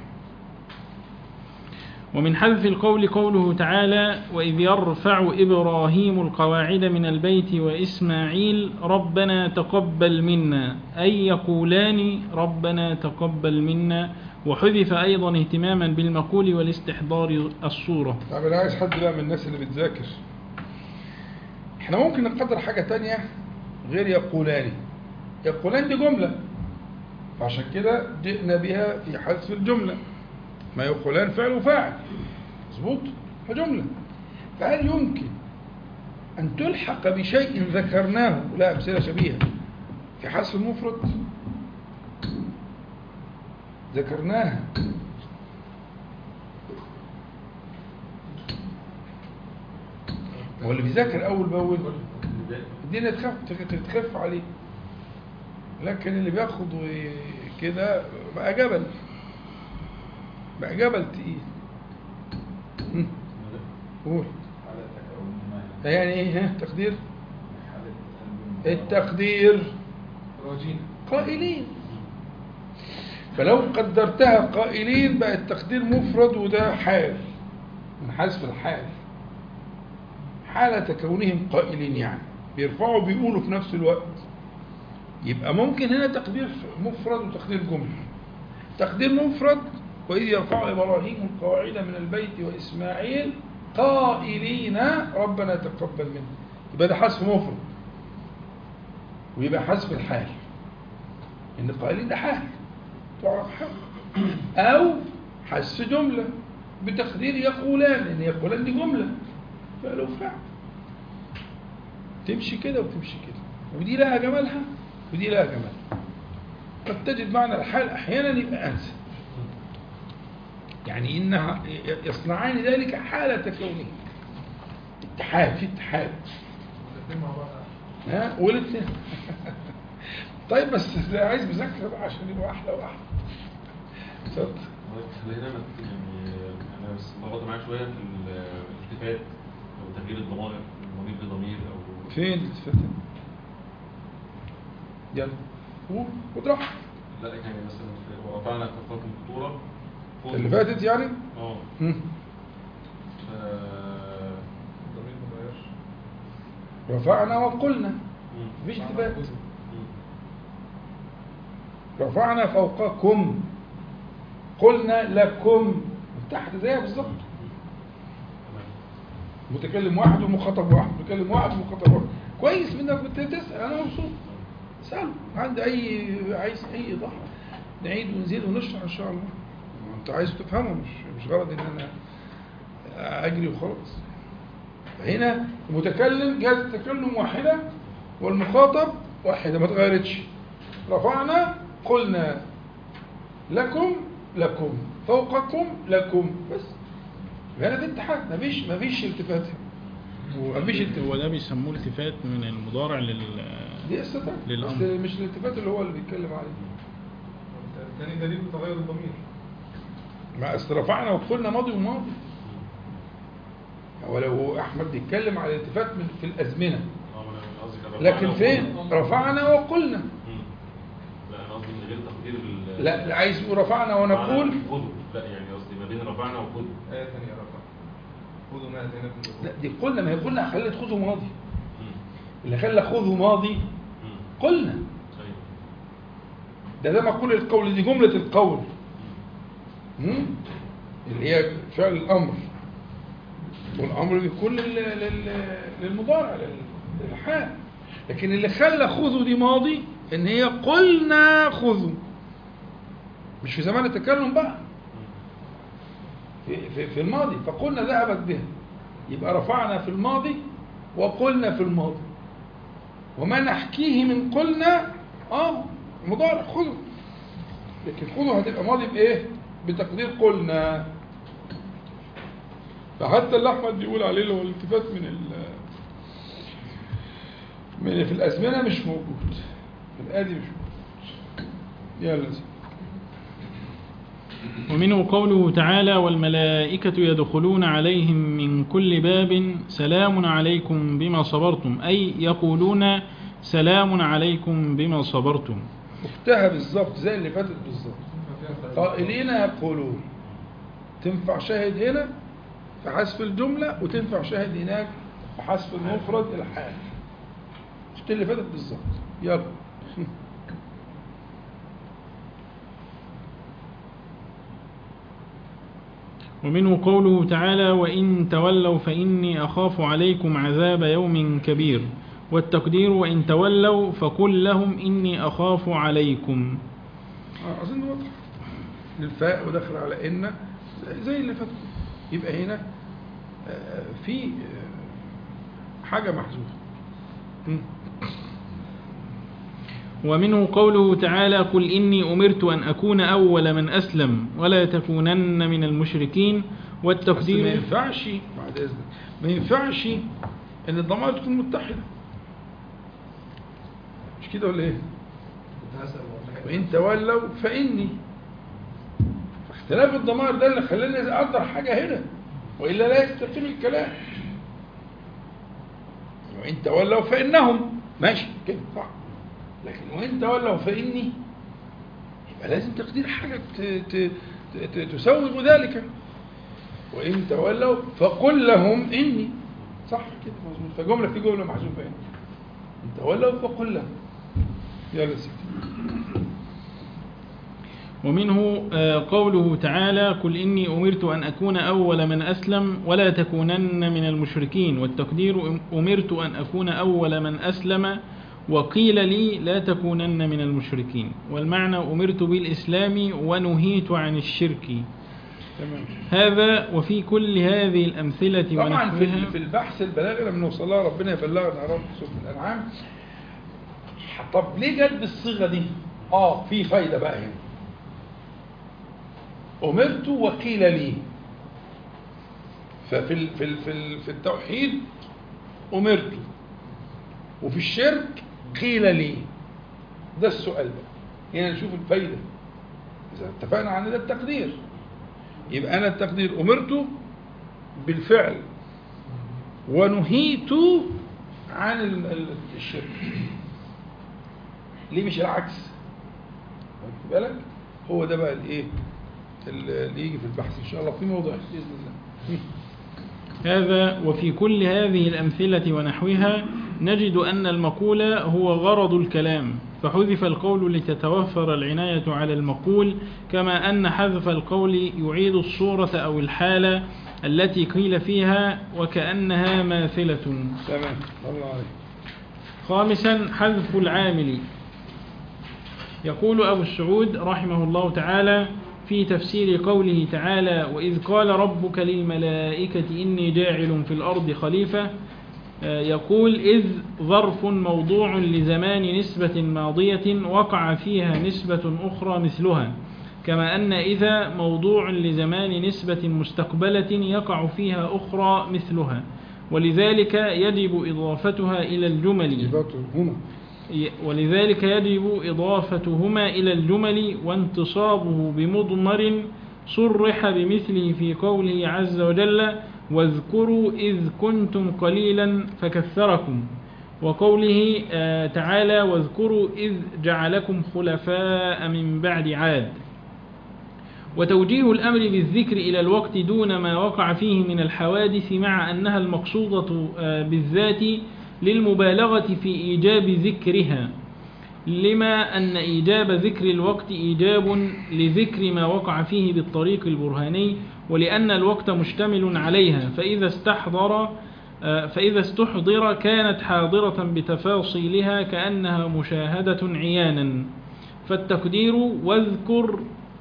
ومن حذف القول قوله تعالى وإذ يرفع إبراهيم القواعد من البيت وإسماعيل ربنا تقبل منا أي يقولان ربنا تقبل منا وحذف أيضا اهتماما بالمقول والاستحضار الصورة طب انا عايز حد بقى من الناس اللي بتذاكر احنا ممكن نقدر حاجة تانية غير يقولان يقولان دي جملة فعشان كده جئنا بها في حذف الجملة ما يقولان فعل وفاعل مظبوط فجملة فهل يمكن أن تلحق بشيء ذكرناه لا أمثلة شبيهة في حذف المفرد ذكرناها هو اللي بيذاكر أول بأول الدنيا تخف تخف عليه لكن اللي بياخد وي- كده بقى جبل بقى جبل تقيل مم. قول ده يعني ايه ها تقدير التقدير راجين قائلين فلو قدرتها قائلين بقى التقدير مفرد وده حال من حذف الحال حالة كونهم قائلين يعني بيرفعوا بيقولوا في نفس الوقت يبقى ممكن هنا تقدير مفرد وتقدير جملة تقدير مفرد وإذ يرفع إبراهيم القواعد من البيت وإسماعيل قائلين ربنا تقبل منا يبقى ده حذف مفرد ويبقى حذف الحال إن قائلين ده حال تعرف حال أو حذف جملة بتقدير يقولان إن يقولان دي جملة فعل وفعل تمشي كده وتمشي كده ودي لها جمالها ودي لها جمالها قد تجد معنى الحال أحيانا يبقى أنسى يعني إنها يصنعان ذلك حالة كونه اتحاد في اتحاد الاثنين مع بعض ها والاثنين طيب بس ده عايز مذاكرة بقى عشان يبقى أحلى وأحلى اتفضل خلينا نت- يعني انا بس لخبطت معاك شويه في ال- الالتفات او تغيير الضمائر من ضمير لضمير او فين الالتفات يلا قول وضرح لا يعني مثلا في ورفعنا كفاكم الخطوره فوق- اللي فاتت يعني اه مم. ف- الضمير ما اتغيرش رفعنا وقلنا مم. مفيش التفات مم. رفعنا فوقكم قلنا لكم من تحت زيها بالظبط تمام. متكلم واحد ومخاطب واحد متكلم واحد ومخاطب واحد كويس منك كنت تسأل أنا مبسوط اسأله عندي أي عايز أي إيضاح نعيد ونزيد ونشرح إن شاء الله أنت عايز تفهمه مش مش غرض إن أنا أجري وخلاص هنا المتكلم جهاز التكلم واحدة والمخاطب واحدة ما اتغيرتش رفعنا قلنا لكم لكم فوقكم لكم بس هنا في اتحاد مفيش مفيش التفات ومفيش هو التفات ده بيسموه التفات من المضارع لل دي قصتها للأمر. بس مش الالتفات اللي هو اللي بيتكلم عليه الثاني دليل تغير الضمير ما أصل رفعنا وقلنا ماضي وماضي هو لو احمد بيتكلم على الالتفات من في الازمنه اه ما انا قصدي كان لكن رفعنا فين وقلنا. رفعنا وقلنا مم. لا انا قصدي من غير تقدير ال- لا لا عايز يقول رفعنا ونقول رفعنا خذوا لا يعني قصدي ما بين رفعنا وخذوا آية ثانية رفع خذوا ما آتيناكم بقوة. لا دي قلنا ما هي قلنا خلت خذوا ماضي مم. اللي خلى خذوا ماضي مم. قلنا ايوه ده ده مقول القول دي جملة القول مم؟ اللي هي فعل الأمر والأمر بيكون لل... لل... للمضارع لل- للحال لكن اللي خلى خذوا دي ماضي إن هي قلنا خذوا مش في زمان التكلم بقى في, في, في الماضي فقلنا ذهبت بها يبقى رفعنا في الماضي وقلنا في الماضي وما نحكيه من قلنا اه مضارع خذوا لكن خذوا هتبقى ماضي بايه بتقدير قلنا فحتى اللي احمد بيقول عليه اللي هو الالتفات من ال من في الازمنه مش موجود في الادي مش موجود يلا سيدي. ومنه قوله تعالى والملائكة يدخلون عليهم من كل باب سلام عليكم بما صبرتم أي يقولون سلام عليكم بما صبرتم اختها بالظبط زي اللي فاتت بالظبط فيها قائلين يقولون تنفع شاهد هنا في حذف الجملة وتنفع شاهد هناك في حذف المفرد الحال شفت اللي فاتت بالظبط يلا ومنه قوله تعالى وإن تولوا فإني أخاف عليكم عذاب يوم كبير والتقدير وإن تولوا فقل لهم إني أخاف عليكم آه، أظن واضح للفاء ودخل على إن زي اللي فات يبقى هنا آه، في آه، حاجة محذوفة مم. ومنه قوله تعالى قل إني أمرت أن أكون أول من أسلم ولا تكونن من المشركين بس ما والتقدير ينفعش بعد إذنك ما ينفعش إن الضمائر تكون متحدة مش كده ولا إيه؟ كنت هسأل والله. وإن تولوا فإني اختلاف الضمائر ده اللي خلاني أقدر حاجة هنا وإلا لا يستقيم الكلام وإن تولوا فإنهم ماشي كده صح لكن وإن تولوا فإني يبقى لازم تقدير حاجة ت- ت- ت- ت- تسوغ ذلك وإن تولوا فقل لهم إني صح كده مظبوط فجملة في جملة محذوفة هنا إن تولوا فقل لهم يلا سيدي ومنه آه، قوله تعالى قل إني أمرت أن أكون أول من أسلم ولا تكونن من المشركين والتقدير أمرت أن أكون أول من أسلم وقيل لي لا تكونن من المشركين والمعنى أمرت بالإسلام ونهيت عن الشرك تمام هذا وفي كل هذه الأمثلة طبعا في ونحوها في البحث البلاغي لما نوصل لها ربنا يبلغنا يا رب سورة الأنعام طب ليه جت بالصيغة دي؟ اه في فايدة بقى هنا أمرت وقيل لي ففي ال في ال في, ال في التوحيد أمرت وفي الشرك قيل لي ده السؤال بقى هنا نشوف الفايدة إذا اتفقنا على ده التقدير يبقى أنا التقدير أمرت بالفعل ونهيت عن ال- ال- الشرك ليه مش العكس واخد بالك هو ده بقى الايه اللي يجي في البحث ان شاء الله في موضوع باذن الله هذا وفي كل هذه الأمثلة ونحوها نجد أن المقول هو غرض الكلام فحذف القول لتتوفر العناية على المقول كما أن حذف القول يعيد الصورة أو الحالة التي قيل فيها وكأنها ماثلة تمام الله عليك خامسا حذف العامل يقول أبو السعود رحمه الله تعالى في تفسير قوله تعالى وإذ قال ربك للملائكة إني جاعل في الأرض خليفة آه، يقول إذ ظرف موضوع لزمان نسبة ماضية وقع فيها نسبة أخرى مثلها كما أن إذا موضوع لزمان نسبة مستقبلة يقع فيها أخرى مثلها ولذلك يجب إضافتها إلى الجمل هما ولذلك يجب إضافتهما إلى الجمل وانتصابه بمضمر صرح بمثله في قوله عز وجل واذكروا إذ كنتم قليلا فكثركم وقوله آه، تعالى واذكروا إذ جعلكم خلفاء من بعد عاد وتوجيه الأمر بالذكر إلى الوقت دون ما وقع فيه من الحوادث مع أنها المقصودة آه، بالذات للمبالغة في إيجاب ذكرها لما أن إيجاب ذكر الوقت إيجاب لذكر ما وقع فيه بالطريق البرهاني ولأن الوقت مشتمل عليها فإذا استحضر آه، فإذا استحضر كانت حاضرة بتفاصيلها كأنها مشاهدة عيانا فالتقدير واذكر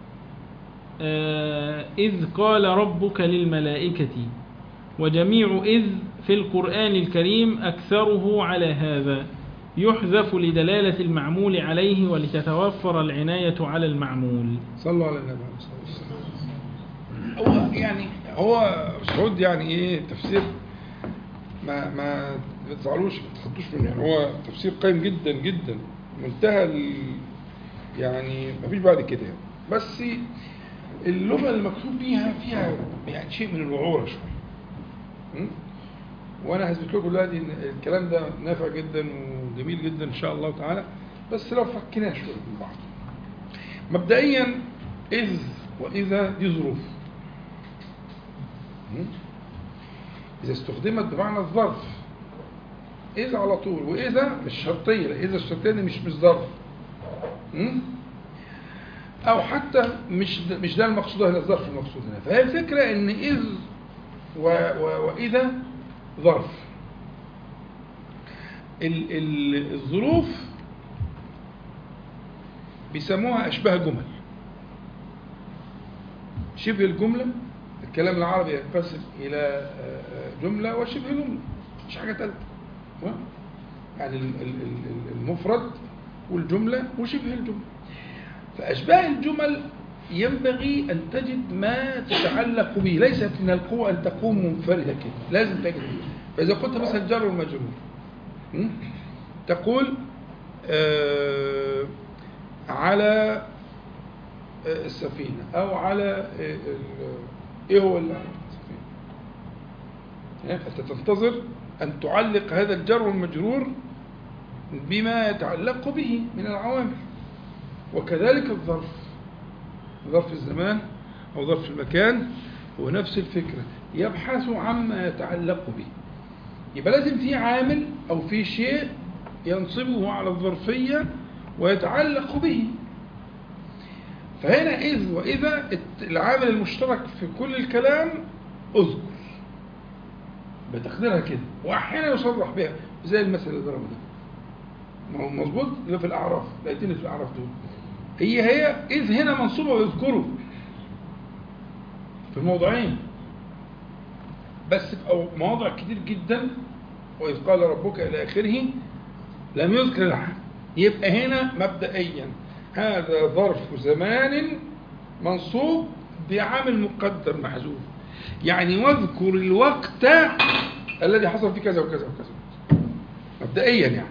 آه، إذ قال ربك للملائكة وجميع إذ في القرآن الكريم أكثره على هذا يحذف لدلالة المعمول عليه ولتتوفر العناية على المعمول صلوا على النبي عليه الصلاه والسلام هو يعني هو سعود يعني ايه تفسير ما ما ما تزعلوش ما تخطوش منه يعني هو تفسير قيم جدا جدا منتهى ال يعني ما فيش بعد كده يعني. بس اللغه المكتوب بيها فيها يعني شيء من الوعوره شويه م? وانا هثبت لكم دلوقتي ان الكلام ده نافع جدا وجميل جدا ان شاء الله تعالى بس لو فكناه شويه من بعض مبدئيا إذ وإذا دي ظروف م? إذا استخدمت بمعنى الظرف إذا على طول وإذا مش شرطية لا إذا الشرطية دي مش مش ظرف م? أو حتى مش ده مش ده المقصود هنا الظرف المقصود هنا فهي الفكرة إن إذ و و وإذا ظرف ال ال الظروف بيسموها أشباه جمل شبه الجملة الكلام العربي ينقسم إلى آه، آه، جملة وشبه جملة مش حاجة تالتة تمام؟ يعني ال- ال- ال- المفرد والجملة وشبه الجملة فأشباه الجمل ينبغي أن تجد ما تتعلق به ليست من القوة أن تقوم منفردة كده لازم تجد فإذا قلت مثلا جر ومجرور م? تقول آه على آه، السفينة أو على آه، ال- إيه هو اللي على السفينة يعني فأنت تنتظر أن تعلق هذا الجر والمجرور بما يتعلق به من العوامل وكذلك الظرف ظرف الزمان أو ظرف المكان هو نفس الفكرة يبحث عما يتعلق به يبقى لازم في عامل أو في شيء ينصبه على الظرفية ويتعلق به فهنا إذ وإذا الت- العامل المشترك في كل الكلام أذكر بتقديرها كده وأحيانا يصرح بها زي المثل اللي ضربه ده ما هو مظبوط اللي في الاعراف الايتين اللي في الاعراف دول هي هي اذ هنا منصوبه ويذكروا في الموضعين بس في أو- مواضع كتير جدا واذ قال ربك الى اخره لم يذكر العهد يبقى هنا مبدئيا هذا ظرف زمان منصوب بعامل مقدر محذوف يعني واذكر الوقت الذي حصل فيه كذا وكذا وكذا مبدئيا يعني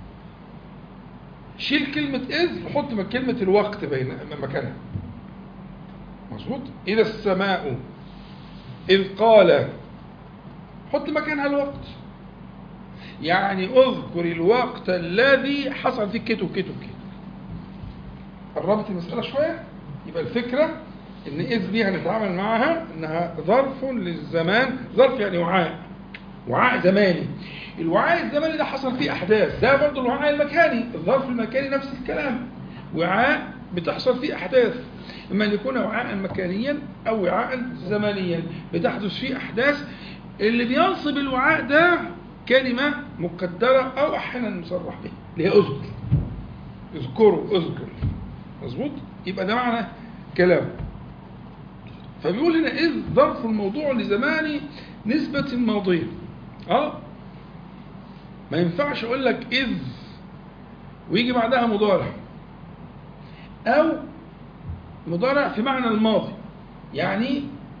شيل كلمة إذ وحط من كلمة الوقت بين مكانها مظبوط إذا السماء إذ قال حط مكانها الوقت يعني اذكر الوقت الذي حصل فيه كده وكده وكده قربت المسألة شوية يبقى الفكرة إن إذ دي هنتعامل معها إنها ظرف للزمان ظرف يعني وعاء وعاء زماني الوعاء الزماني ده حصل فيه أحداث ده برضه الوعاء المكاني الظرف المكاني نفس الكلام وعاء بتحصل فيه أحداث إما أن يكون وعاء مكانيا أو وعاء زمنيا بتحدث فيه أحداث اللي بينصب الوعاء ده كلمة مقدرة أو أحيانا مصرح به اللي هي أذكر اذكروا اذكر مظبوط يبقى ده معنى كلام فبيقول هنا إذ ظرف الموضوع لزمان نسبة ماضية اه ما ينفعش اقول لك اذ ويجي بعدها مضارع او مضارع في معنى الماضي يعني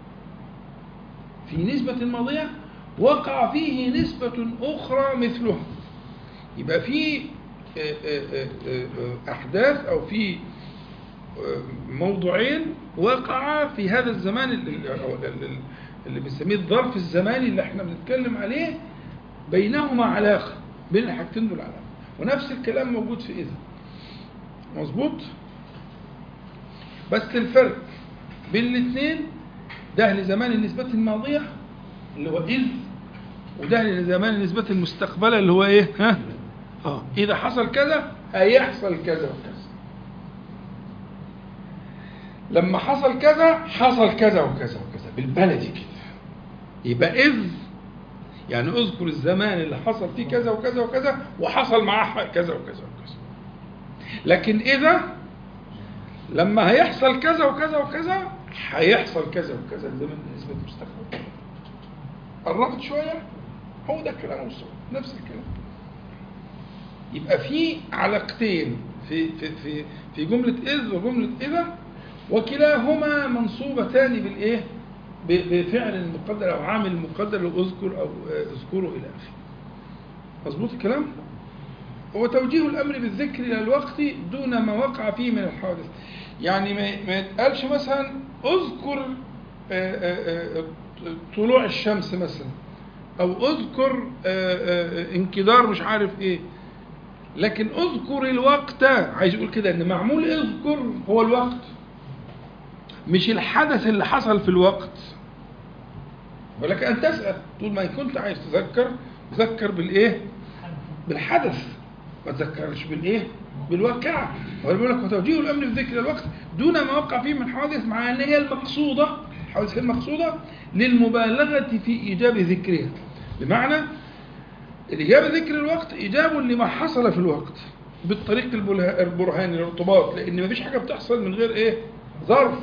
في نسبة ماضية وقع فيه نسبة أخرى مثلها يبقى في آه، آه، آه، آه، أحداث أو في آه، موضوعين وقع في هذا الزمان اللي- أو اللي- اللي بنسميه الظرف الزماني اللي احنا بنتكلم عليه بينهما علاقة بين الحاجتين دول علاقة ونفس الكلام موجود في إذا مظبوط بس الفرق بين الاثنين ده لزمان النسبة الماضية اللي هو إذ وده لزمان النسبة المستقبلة اللي هو إيه ها آه إذا حصل كذا هيحصل كذا وكذا لما حصل كذا حصل كذا وكذا وكذا بالبلدي كده يبقى إذ يعني اذكر الزمان اللي حصل فيه كذا وكذا وكذا وحصل معاه كذا وكذا وكذا لكن إذا لما هيحصل كذا وكذا وكذا هيحصل كذا وكذا زمان نسبة المستقبل قربت شوية هو ده الكلام والصوت نفس الكلام يبقى في علاقتين في في في في جملة إذ وجملة إذا وكلاهما منصوبتان بالإيه؟ ب- بفعل مقدر أو عامل مقدر لو أذكر أو آه، اذكره إلى آخره. مظبوط الكلام؟ هو توجيه الأمر بالذكر إلى الوقت دون ما وقع فيه من الحادث. يعني ما ما يتقالش مثلا اذكر آه، آه، آه، طلوع الشمس مثلا أو اذكر آه، آه، انكدار مش عارف إيه. لكن اذكر الوقت عايز يقول كده ان معمول اذكر هو الوقت مش الحدث اللي حصل في الوقت ولك ان تسال طول ما كنت عايز تذكر تذكر بالايه بالحدث ما تذكرش بالايه بالواقع هو بيقول لك وتوجيه الامر بذكر الوقت دون ما وقع فيه من حوادث مع ان هي المقصوده الحوادث هي المقصوده للمبالغه في ايجاب ذكرها بمعنى الإجابة ذكر الوقت إجابة لما حصل في الوقت بالطريق البله- البرهاني الارتباط لأن مفيش حاجة بتحصل من غير إيه؟ ظرف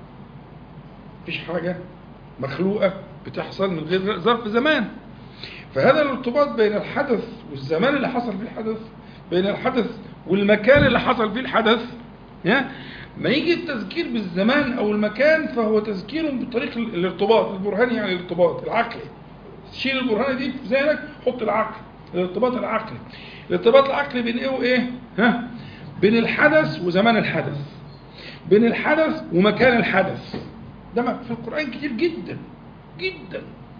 مفيش حاجة مخلوقة بتحصل من غير ظرف زمان فهذا الارتباط بين الحدث والزمان اللي حصل فيه الحدث بين الحدث والمكان اللي حصل فيه الحدث ها؟ ما يجي التذكير بالزمان أو المكان فهو تذكير بطريق ال- الارتباط البرهاني يعني الارتباط العقلي شيل البرهانة دي في ذهنك حط العقل الارتباط العقلي الارتباط العقلي بين ايه وايه ها بين الحدث وزمان الحدث بين الحدث ومكان الحدث ده ما- في القرآن كتير جدا جدا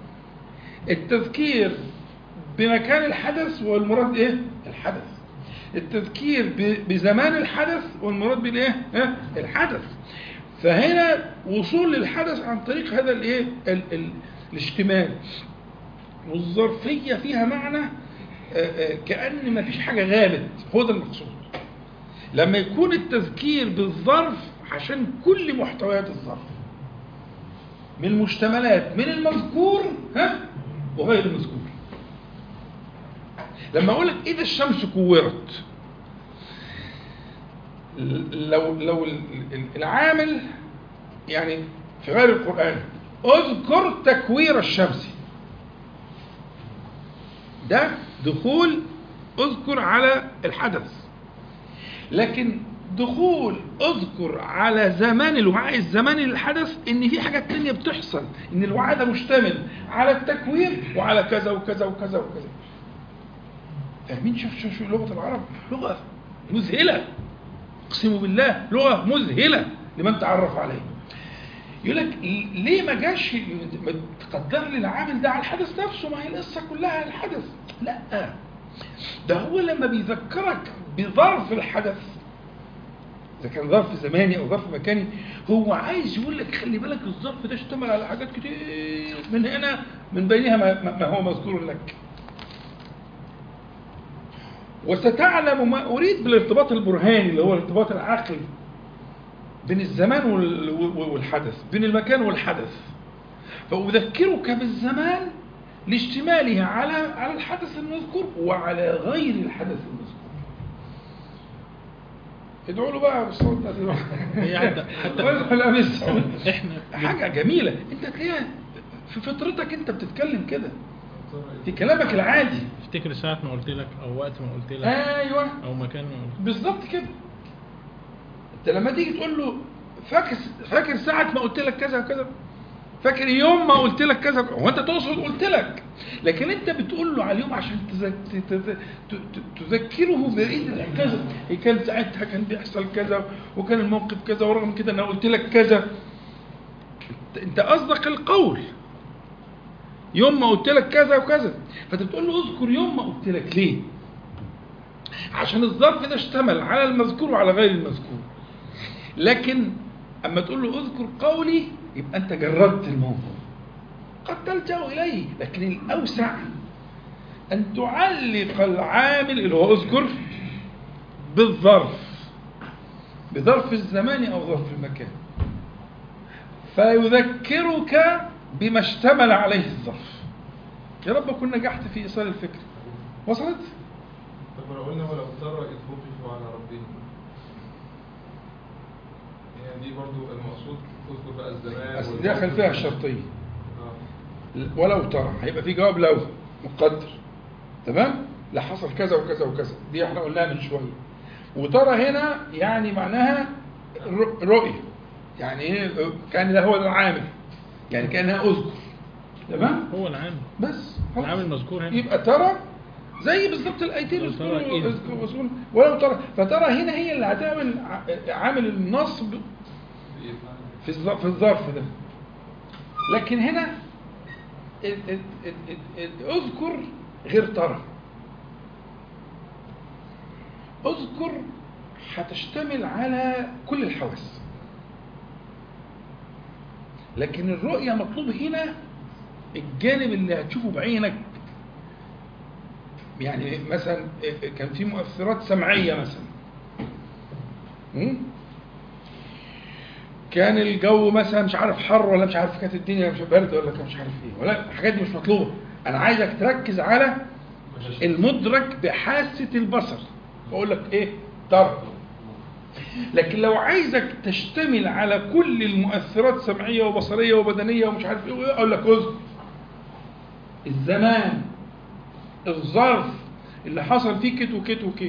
التذكير بمكان الحدث والمراد ايه الحدث التذكير ب- بزمان الحدث والمراد بالايه ها؟ الحدث فهنا وصول للحدث عن طريق هذا الايه ال- ال- الاشتمال والظرفية فيها معنى آه، آه، كأن ما فيش حاجة غابت هو ده المقصود لما يكون التذكير بالظرف عشان كل محتويات الظرف من المشتملات من المذكور ها وغير المذكور لما اقول لك اذا الشمس كورت لو لو ال- ال- العامل يعني في غير القرآن اذكر تكوير الشمس ده دخول اذكر على الحدث لكن دخول اذكر على زمان الوعاء الزماني للحدث ان في حاجات تانية بتحصل ان الوعاء ده مشتمل على التكوير وعلى كذا وكذا وكذا وكذا فاهمين شوف شوف شوف لغة العرب لغة مذهلة اقسم بالله لغة مذهلة لمن تعرف عليه يقول لك ليه ما جاش ما تقدر لي العامل ده على الحدث نفسه ما هي القصة كلها الحدث لا ده هو لما بيذكرك بظرف الحدث اذا كان ظرف زماني او ظرف مكاني هو عايز يقول لك خلي بالك الظرف ده اشتمل على حاجات كتير من هنا من بينها ما ما هو مذكور لك وستعلم ما اريد بالارتباط البرهاني اللي هو الارتباط العقلي بين الزمان وال- والحدث بين المكان والحدث فأذكرك بالزمان لاشتماله على على الحدث المذكور وعلى غير الحدث المذكور ادعوا له بقى بالصوت ده هي حتى- حتى- ولا بالصوت احنا حاجة جميلة انت تلاقيها في فطرتك انت بتتكلم كده في كلامك العادي افتكر ساعة ما قلت لك او وقت ما قلت لك ايوه او مكان ما قلت بالظبط كده انت لما تيجي تقول له فاكر فاكر ساعة ما قلت لك كذا وكذا فاكر يوم ما قلت لك كذا هو انت تقصد قلت لك لكن انت بتقول له على اليوم عشان تذك- تت- ت- ت- تذكره بقيه كذا هي كان ساعتها كان بيحصل كذا وكان الموقف كذا ورغم كده انا قلت لك كذا انت- انت قصدك القول يوم ما قلت لك كذا وكذا فانت بتقول له اذكر يوم ما قلت لك ليه عشان الظرف ده اشتمل على المذكور وعلى غير المذكور لكن اما تقول له اذكر قولي يبقى انت جردت الموضوع قد تلجا اليه لكن الاوسع ان تعلق العامل اللي هو اذكر بالظرف بظرف الزمان او ظرف المكان فيذكرك بما اشتمل عليه الظرف يا رب اكون نجحت في ايصال الفكره وصلت طب لو قلنا ولو ترى إذ وقفوا على ربهم يعني دي برضو المقصود تذكر بقى الزمان بس والموقف. داخل فيها الشرطيه آه. ولو ترى هيبقى في جواب لو مقدر تمام لا حصل كذا وكذا وكذا دي احنا قلناها من شويه وترى هنا يعني معناها ر- رؤيه يعني ايه كان ده هو العامل يعني كانها اذكر تمام هو العام بس خلاص. العامل مذكور هنا يبقى ترى زي بالظبط الايتين لو ترى اذكروا إذ. اذكروا واذكروا. ولو ترى فترى هنا هي اللي هتعمل ع- عامل النصب بإذن في الظ- في الظرف ده لكن هنا ال- ال- ال- ال- ال- اذكر غير ترى اذكر هتشتمل على كل الحواس لكن الرؤية مطلوب هنا الجانب اللي هتشوفه بعينك يعني مثلا كان في مؤثرات سمعية مثلا م? كان الجو مثلا مش عارف حر ولا مش عارف كانت الدنيا مش برد ولا كان مش عارف ايه ولا الحاجات دي مش مطلوبه انا عايزك تركز على المدرك بحاسه البصر بقول لك ايه ترى لكن لو عايزك تشتمل على كل المؤثرات سمعيه وبصريه وبدنيه ومش عارف ايه اقول لك اذكر الزمان الظرف اللي حصل فيه كت وكت وكت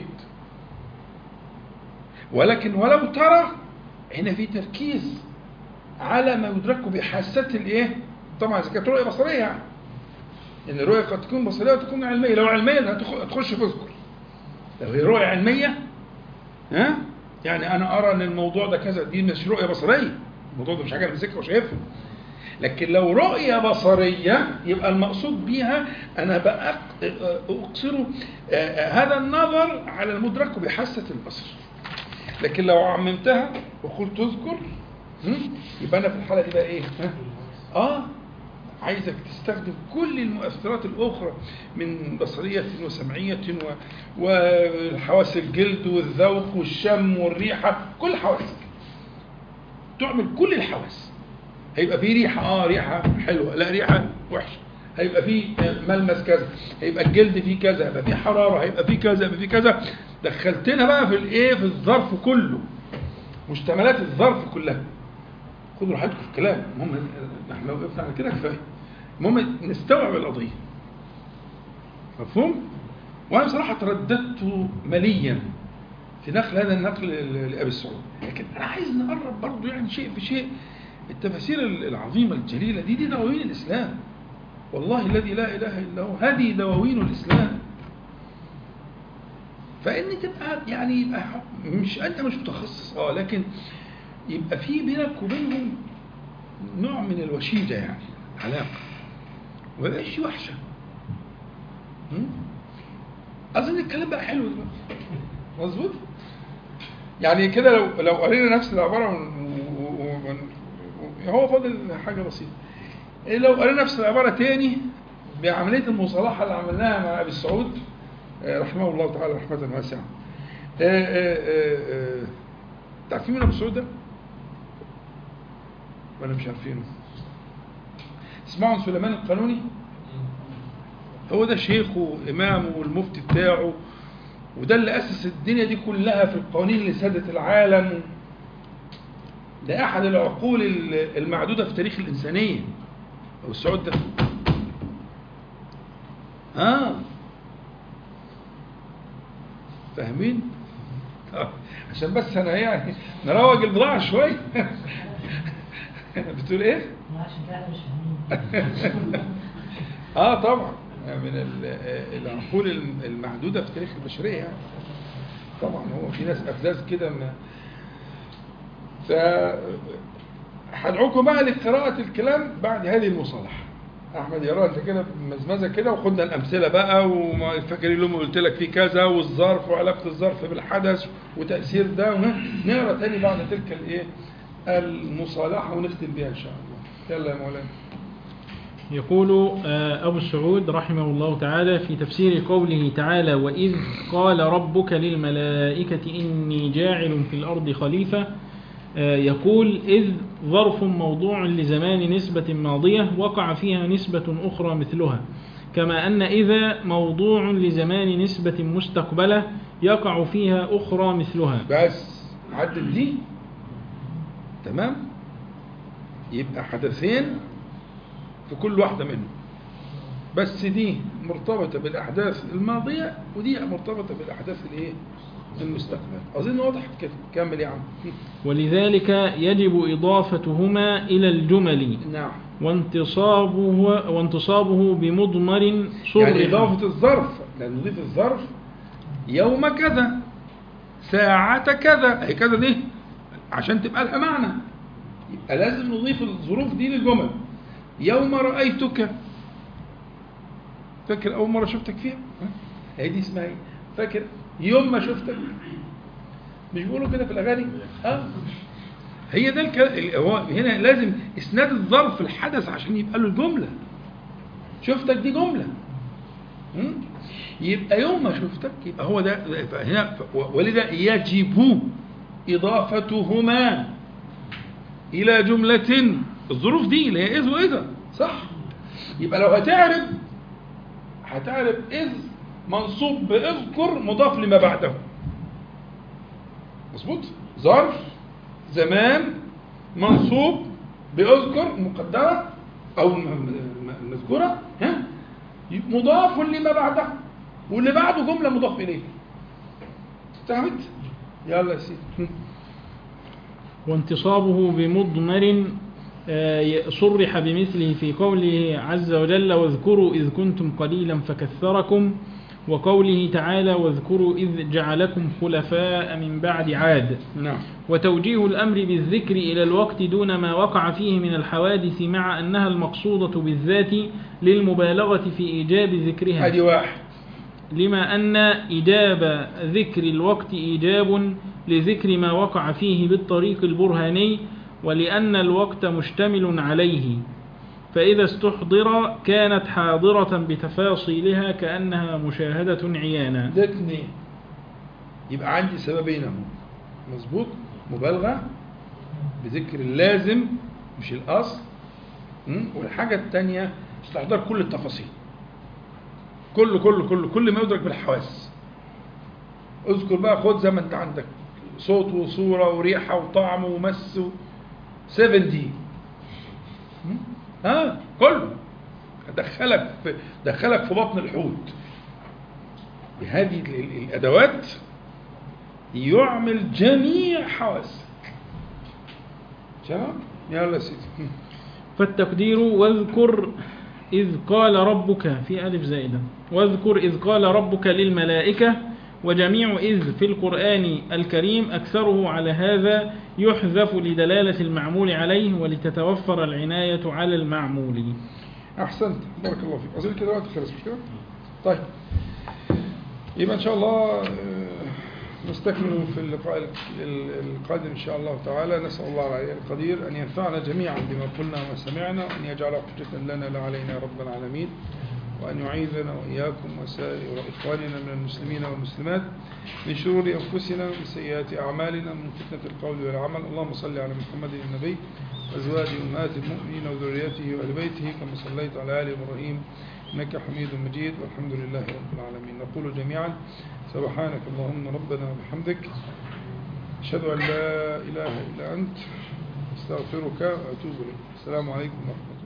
ولكن ولو ترى هنا في تركيز على ما يدرك بحاسات الايه طبعا اذا كانت رؤيه بصريه يعني ان الرؤيه قد تكون بصريه وتكون علميه لو علميه هتخ- هتخش تذكر لو هي رؤيه علميه ها يعني انا ارى ان الموضوع ده كذا دي مش رؤيه بصريه الموضوع ده مش حاجه ماسكها وشايفها لكن لو رؤية بصرية يبقى المقصود بيها أنا بقى أقصر هذا النظر على المدرك بحاسة البصر لكن لو عممتها وقلت اذكر هم؟ يبقى أنا في الحالة دي بقى إيه؟ ها؟ آه عايزك تستخدم كل المؤثرات الأخرى من بصرية وسمعية و... والحواس الجلد والذوق والشم والريحة كل حواسك تعمل كل الحواس هيبقى في ريحة اه ريحة حلوة لا ريحة وحشة هيبقى في ملمس كذا هيبقى الجلد فيه كذا هيبقى في حرارة هيبقى في كذا هيبقى في كذا دخلتنا بقى في الايه في الظرف كله مشتملات الظرف كلها خدوا راحتكم في الكلام المهم احنا لو وقفنا على كده كفايه المهم نستوعب القضيه مفهوم؟ وانا بصراحه ترددت مليا في نقل هذا النقل ل- لابي السعود لكن انا عايز نقرب برضه يعني شيء بشيء التفاسير العظيمه الجليله دي دي دواوين الاسلام والله الذي لا اله الا هو هذه دواوين الاسلام فان تبقى يعني يبقى مش انت مش متخصص اه لكن يبقى في بينك وبينهم نوع من الوشيجه يعني علاقه وما يبقاش وحشه م? اظن الكلام بقى حلو دلوقتي مظبوط يعني كده لو لو قرينا نفس العباره ون- و- و- و- هو فاضل حاجه بسيطه إيه لو قرينا نفس العباره تاني بعمليه المصالحه اللي عملناها مع ابي السعود آه، رحمه الله تعالى رحمه واسعه آه، آه، آه، آه، تعرفين مين ابو السعود ده؟ ولا مش عارفينه؟ تسمعوا عن سليمان القانوني؟ هو ده شيخه وإمامه والمفتي بتاعه وده اللي أسس الدنيا دي كلها في القوانين اللي سادت العالم ده أحد العقول ال- المعدودة في تاريخ الإنسانية أبو السعود ده آه فاهمين؟ آه. عشان بس أنا يعني نروج البضاعة شوية بتقول إيه؟ عشان كده احنا مش فاهمين اه طبعا من ال- العقول المحدوده في تاريخ البشريه يعني طبعا هو في ناس افزاز كده ما ف هدعوكم بقى لقراءة الكلام بعد هذه المصالحة. أحمد يرى أنت كده مزمزة كده وخدنا الأمثلة بقى وما فاكرين لهم قلت لك في كذا والظرف وعلاقة الظرف بالحدث وتأثير ده وه- نقرا تاني بعد تلك الإيه؟ المصالحة ونختم بيها إن شاء الله. يلا يا مولانا. يقول آه، أبو السعود رحمه الله تعالى في تفسير قوله تعالى وإذ قال ربك للملائكة إني جاعل في الأرض خليفة آه، يقول إذ ظرف موضوع لزمان نسبة ماضية وقع فيها نسبة أخرى مثلها كما أن إذا موضوع لزمان نسبة مستقبلة يقع فيها أخرى مثلها بس عدل دي تمام يبقى حدثين في كل واحدة منهم بس دي مرتبطة بالأحداث الماضية ودي مرتبطة بالأحداث الإيه؟ المستقبل أظن وضحت كده كمل يا عم ولذلك يجب إضافتهما إلى الجمل نعم وانتصابه وانتصابه بمضمر صرح يعني إضافة الظرف لأن نضيف الظرف يوم كذا ساعة كذا هي كذا دي عشان تبقى لها معنى يبقى لازم نضيف الظروف دي للجمل يوم رأيتك فاكر أول مرة شفتك فيها؟ ها؟ هي دي اسمها ايه؟ فاكر يوم ما شفتك مش بيقولوا كده في الأغاني؟ ها؟ هي ده الك... هو هنا لازم إسناد الظرف الحدث عشان يبقى له الجملة شفتك دي جملة م? يبقى يوم ما شفتك يبقى هو ده هنا ولذا يجب إضافتهما إلى جملة الظروف دي اللي هي إذ وإذا صح يبقى لو هتعرف هتعرف إذ منصوب بإذكر مضاف لما بعده مظبوط ظرف زمان منصوب بأذكر مقدرة أو م- م- مذكورة ها مضاف لما بعده واللي بعده جملة مضاف إليه فهمت؟ يلا يا سيدي وانتصابه بمضمر آه، صرح بمثله في قوله عز وجل واذكروا إذ كنتم قليلا فكثركم وقوله تعالى واذكروا إذ جعلكم خلفاء من بعد عاد نعم وتوجيه الأمر بالذكر إلى الوقت دون ما وقع فيه من الحوادث مع أنها المقصودة بالذات للمبالغة في إيجاب ذكرها ادي واحد لما أن إجاب ذكر الوقت إيجاب لذكر ما وقع فيه بالطريق البرهاني ولأن الوقت مشتمل عليه فإذا استحضر كانت حاضرة بتفاصيلها كأنها مشاهدة عيانا ده اتنين يبقى عندي سببين اهو مظبوط مبالغة بذكر اللازم مش الأصل م? والحاجة التانية استحضار كل التفاصيل كل كل كل كل ما يدرك بالحواس اذكر بقى خد زي ما انت عندك صوت وصورة وريحة وطعم ومس 7 دي ها كله دخلك في دخلك في بطن الحوت بهذه ال- ال- الأدوات يعمل جميع حواسك تمام يلا يا سيدي فالتقدير واذكر إذ قال ربك في ألف زائدة واذكر إذ قال ربك للملائكة وجميع إذ في القرآن الكريم أكثره على هذا يحذف لدلالة المعمول عليه ولتتوفر العناية على المعمول أحسنت بارك الله فيك أظن كده وقت خلص مش كده؟ طيب يبقى إن شاء الله آه، نستكمل في اللقاء ال- ال- القادم إن شاء الله تعالى نسأل الله العلي القدير أن ينفعنا جميعا بما قلنا وما سمعنا وأن يجعله حجة لنا لا علينا يا رب العالمين وأن يعيذنا وإياكم وسائر إخواننا من المسلمين والمسلمات من شرور أنفسنا ومن سيئات أعمالنا من فتنة القول والعمل اللهم صل على محمد النبي وأزواج أمهات المؤمنين وذريته وأهل بيته كما صليت على آل إبراهيم إنك حميد مجيد والحمد لله رب العالمين نقول جميعا سبحانك اللهم ربنا وبحمدك أشهد أن لا إله إلا أنت استغفرك وأتوب إليك السلام عليكم ورحمة الله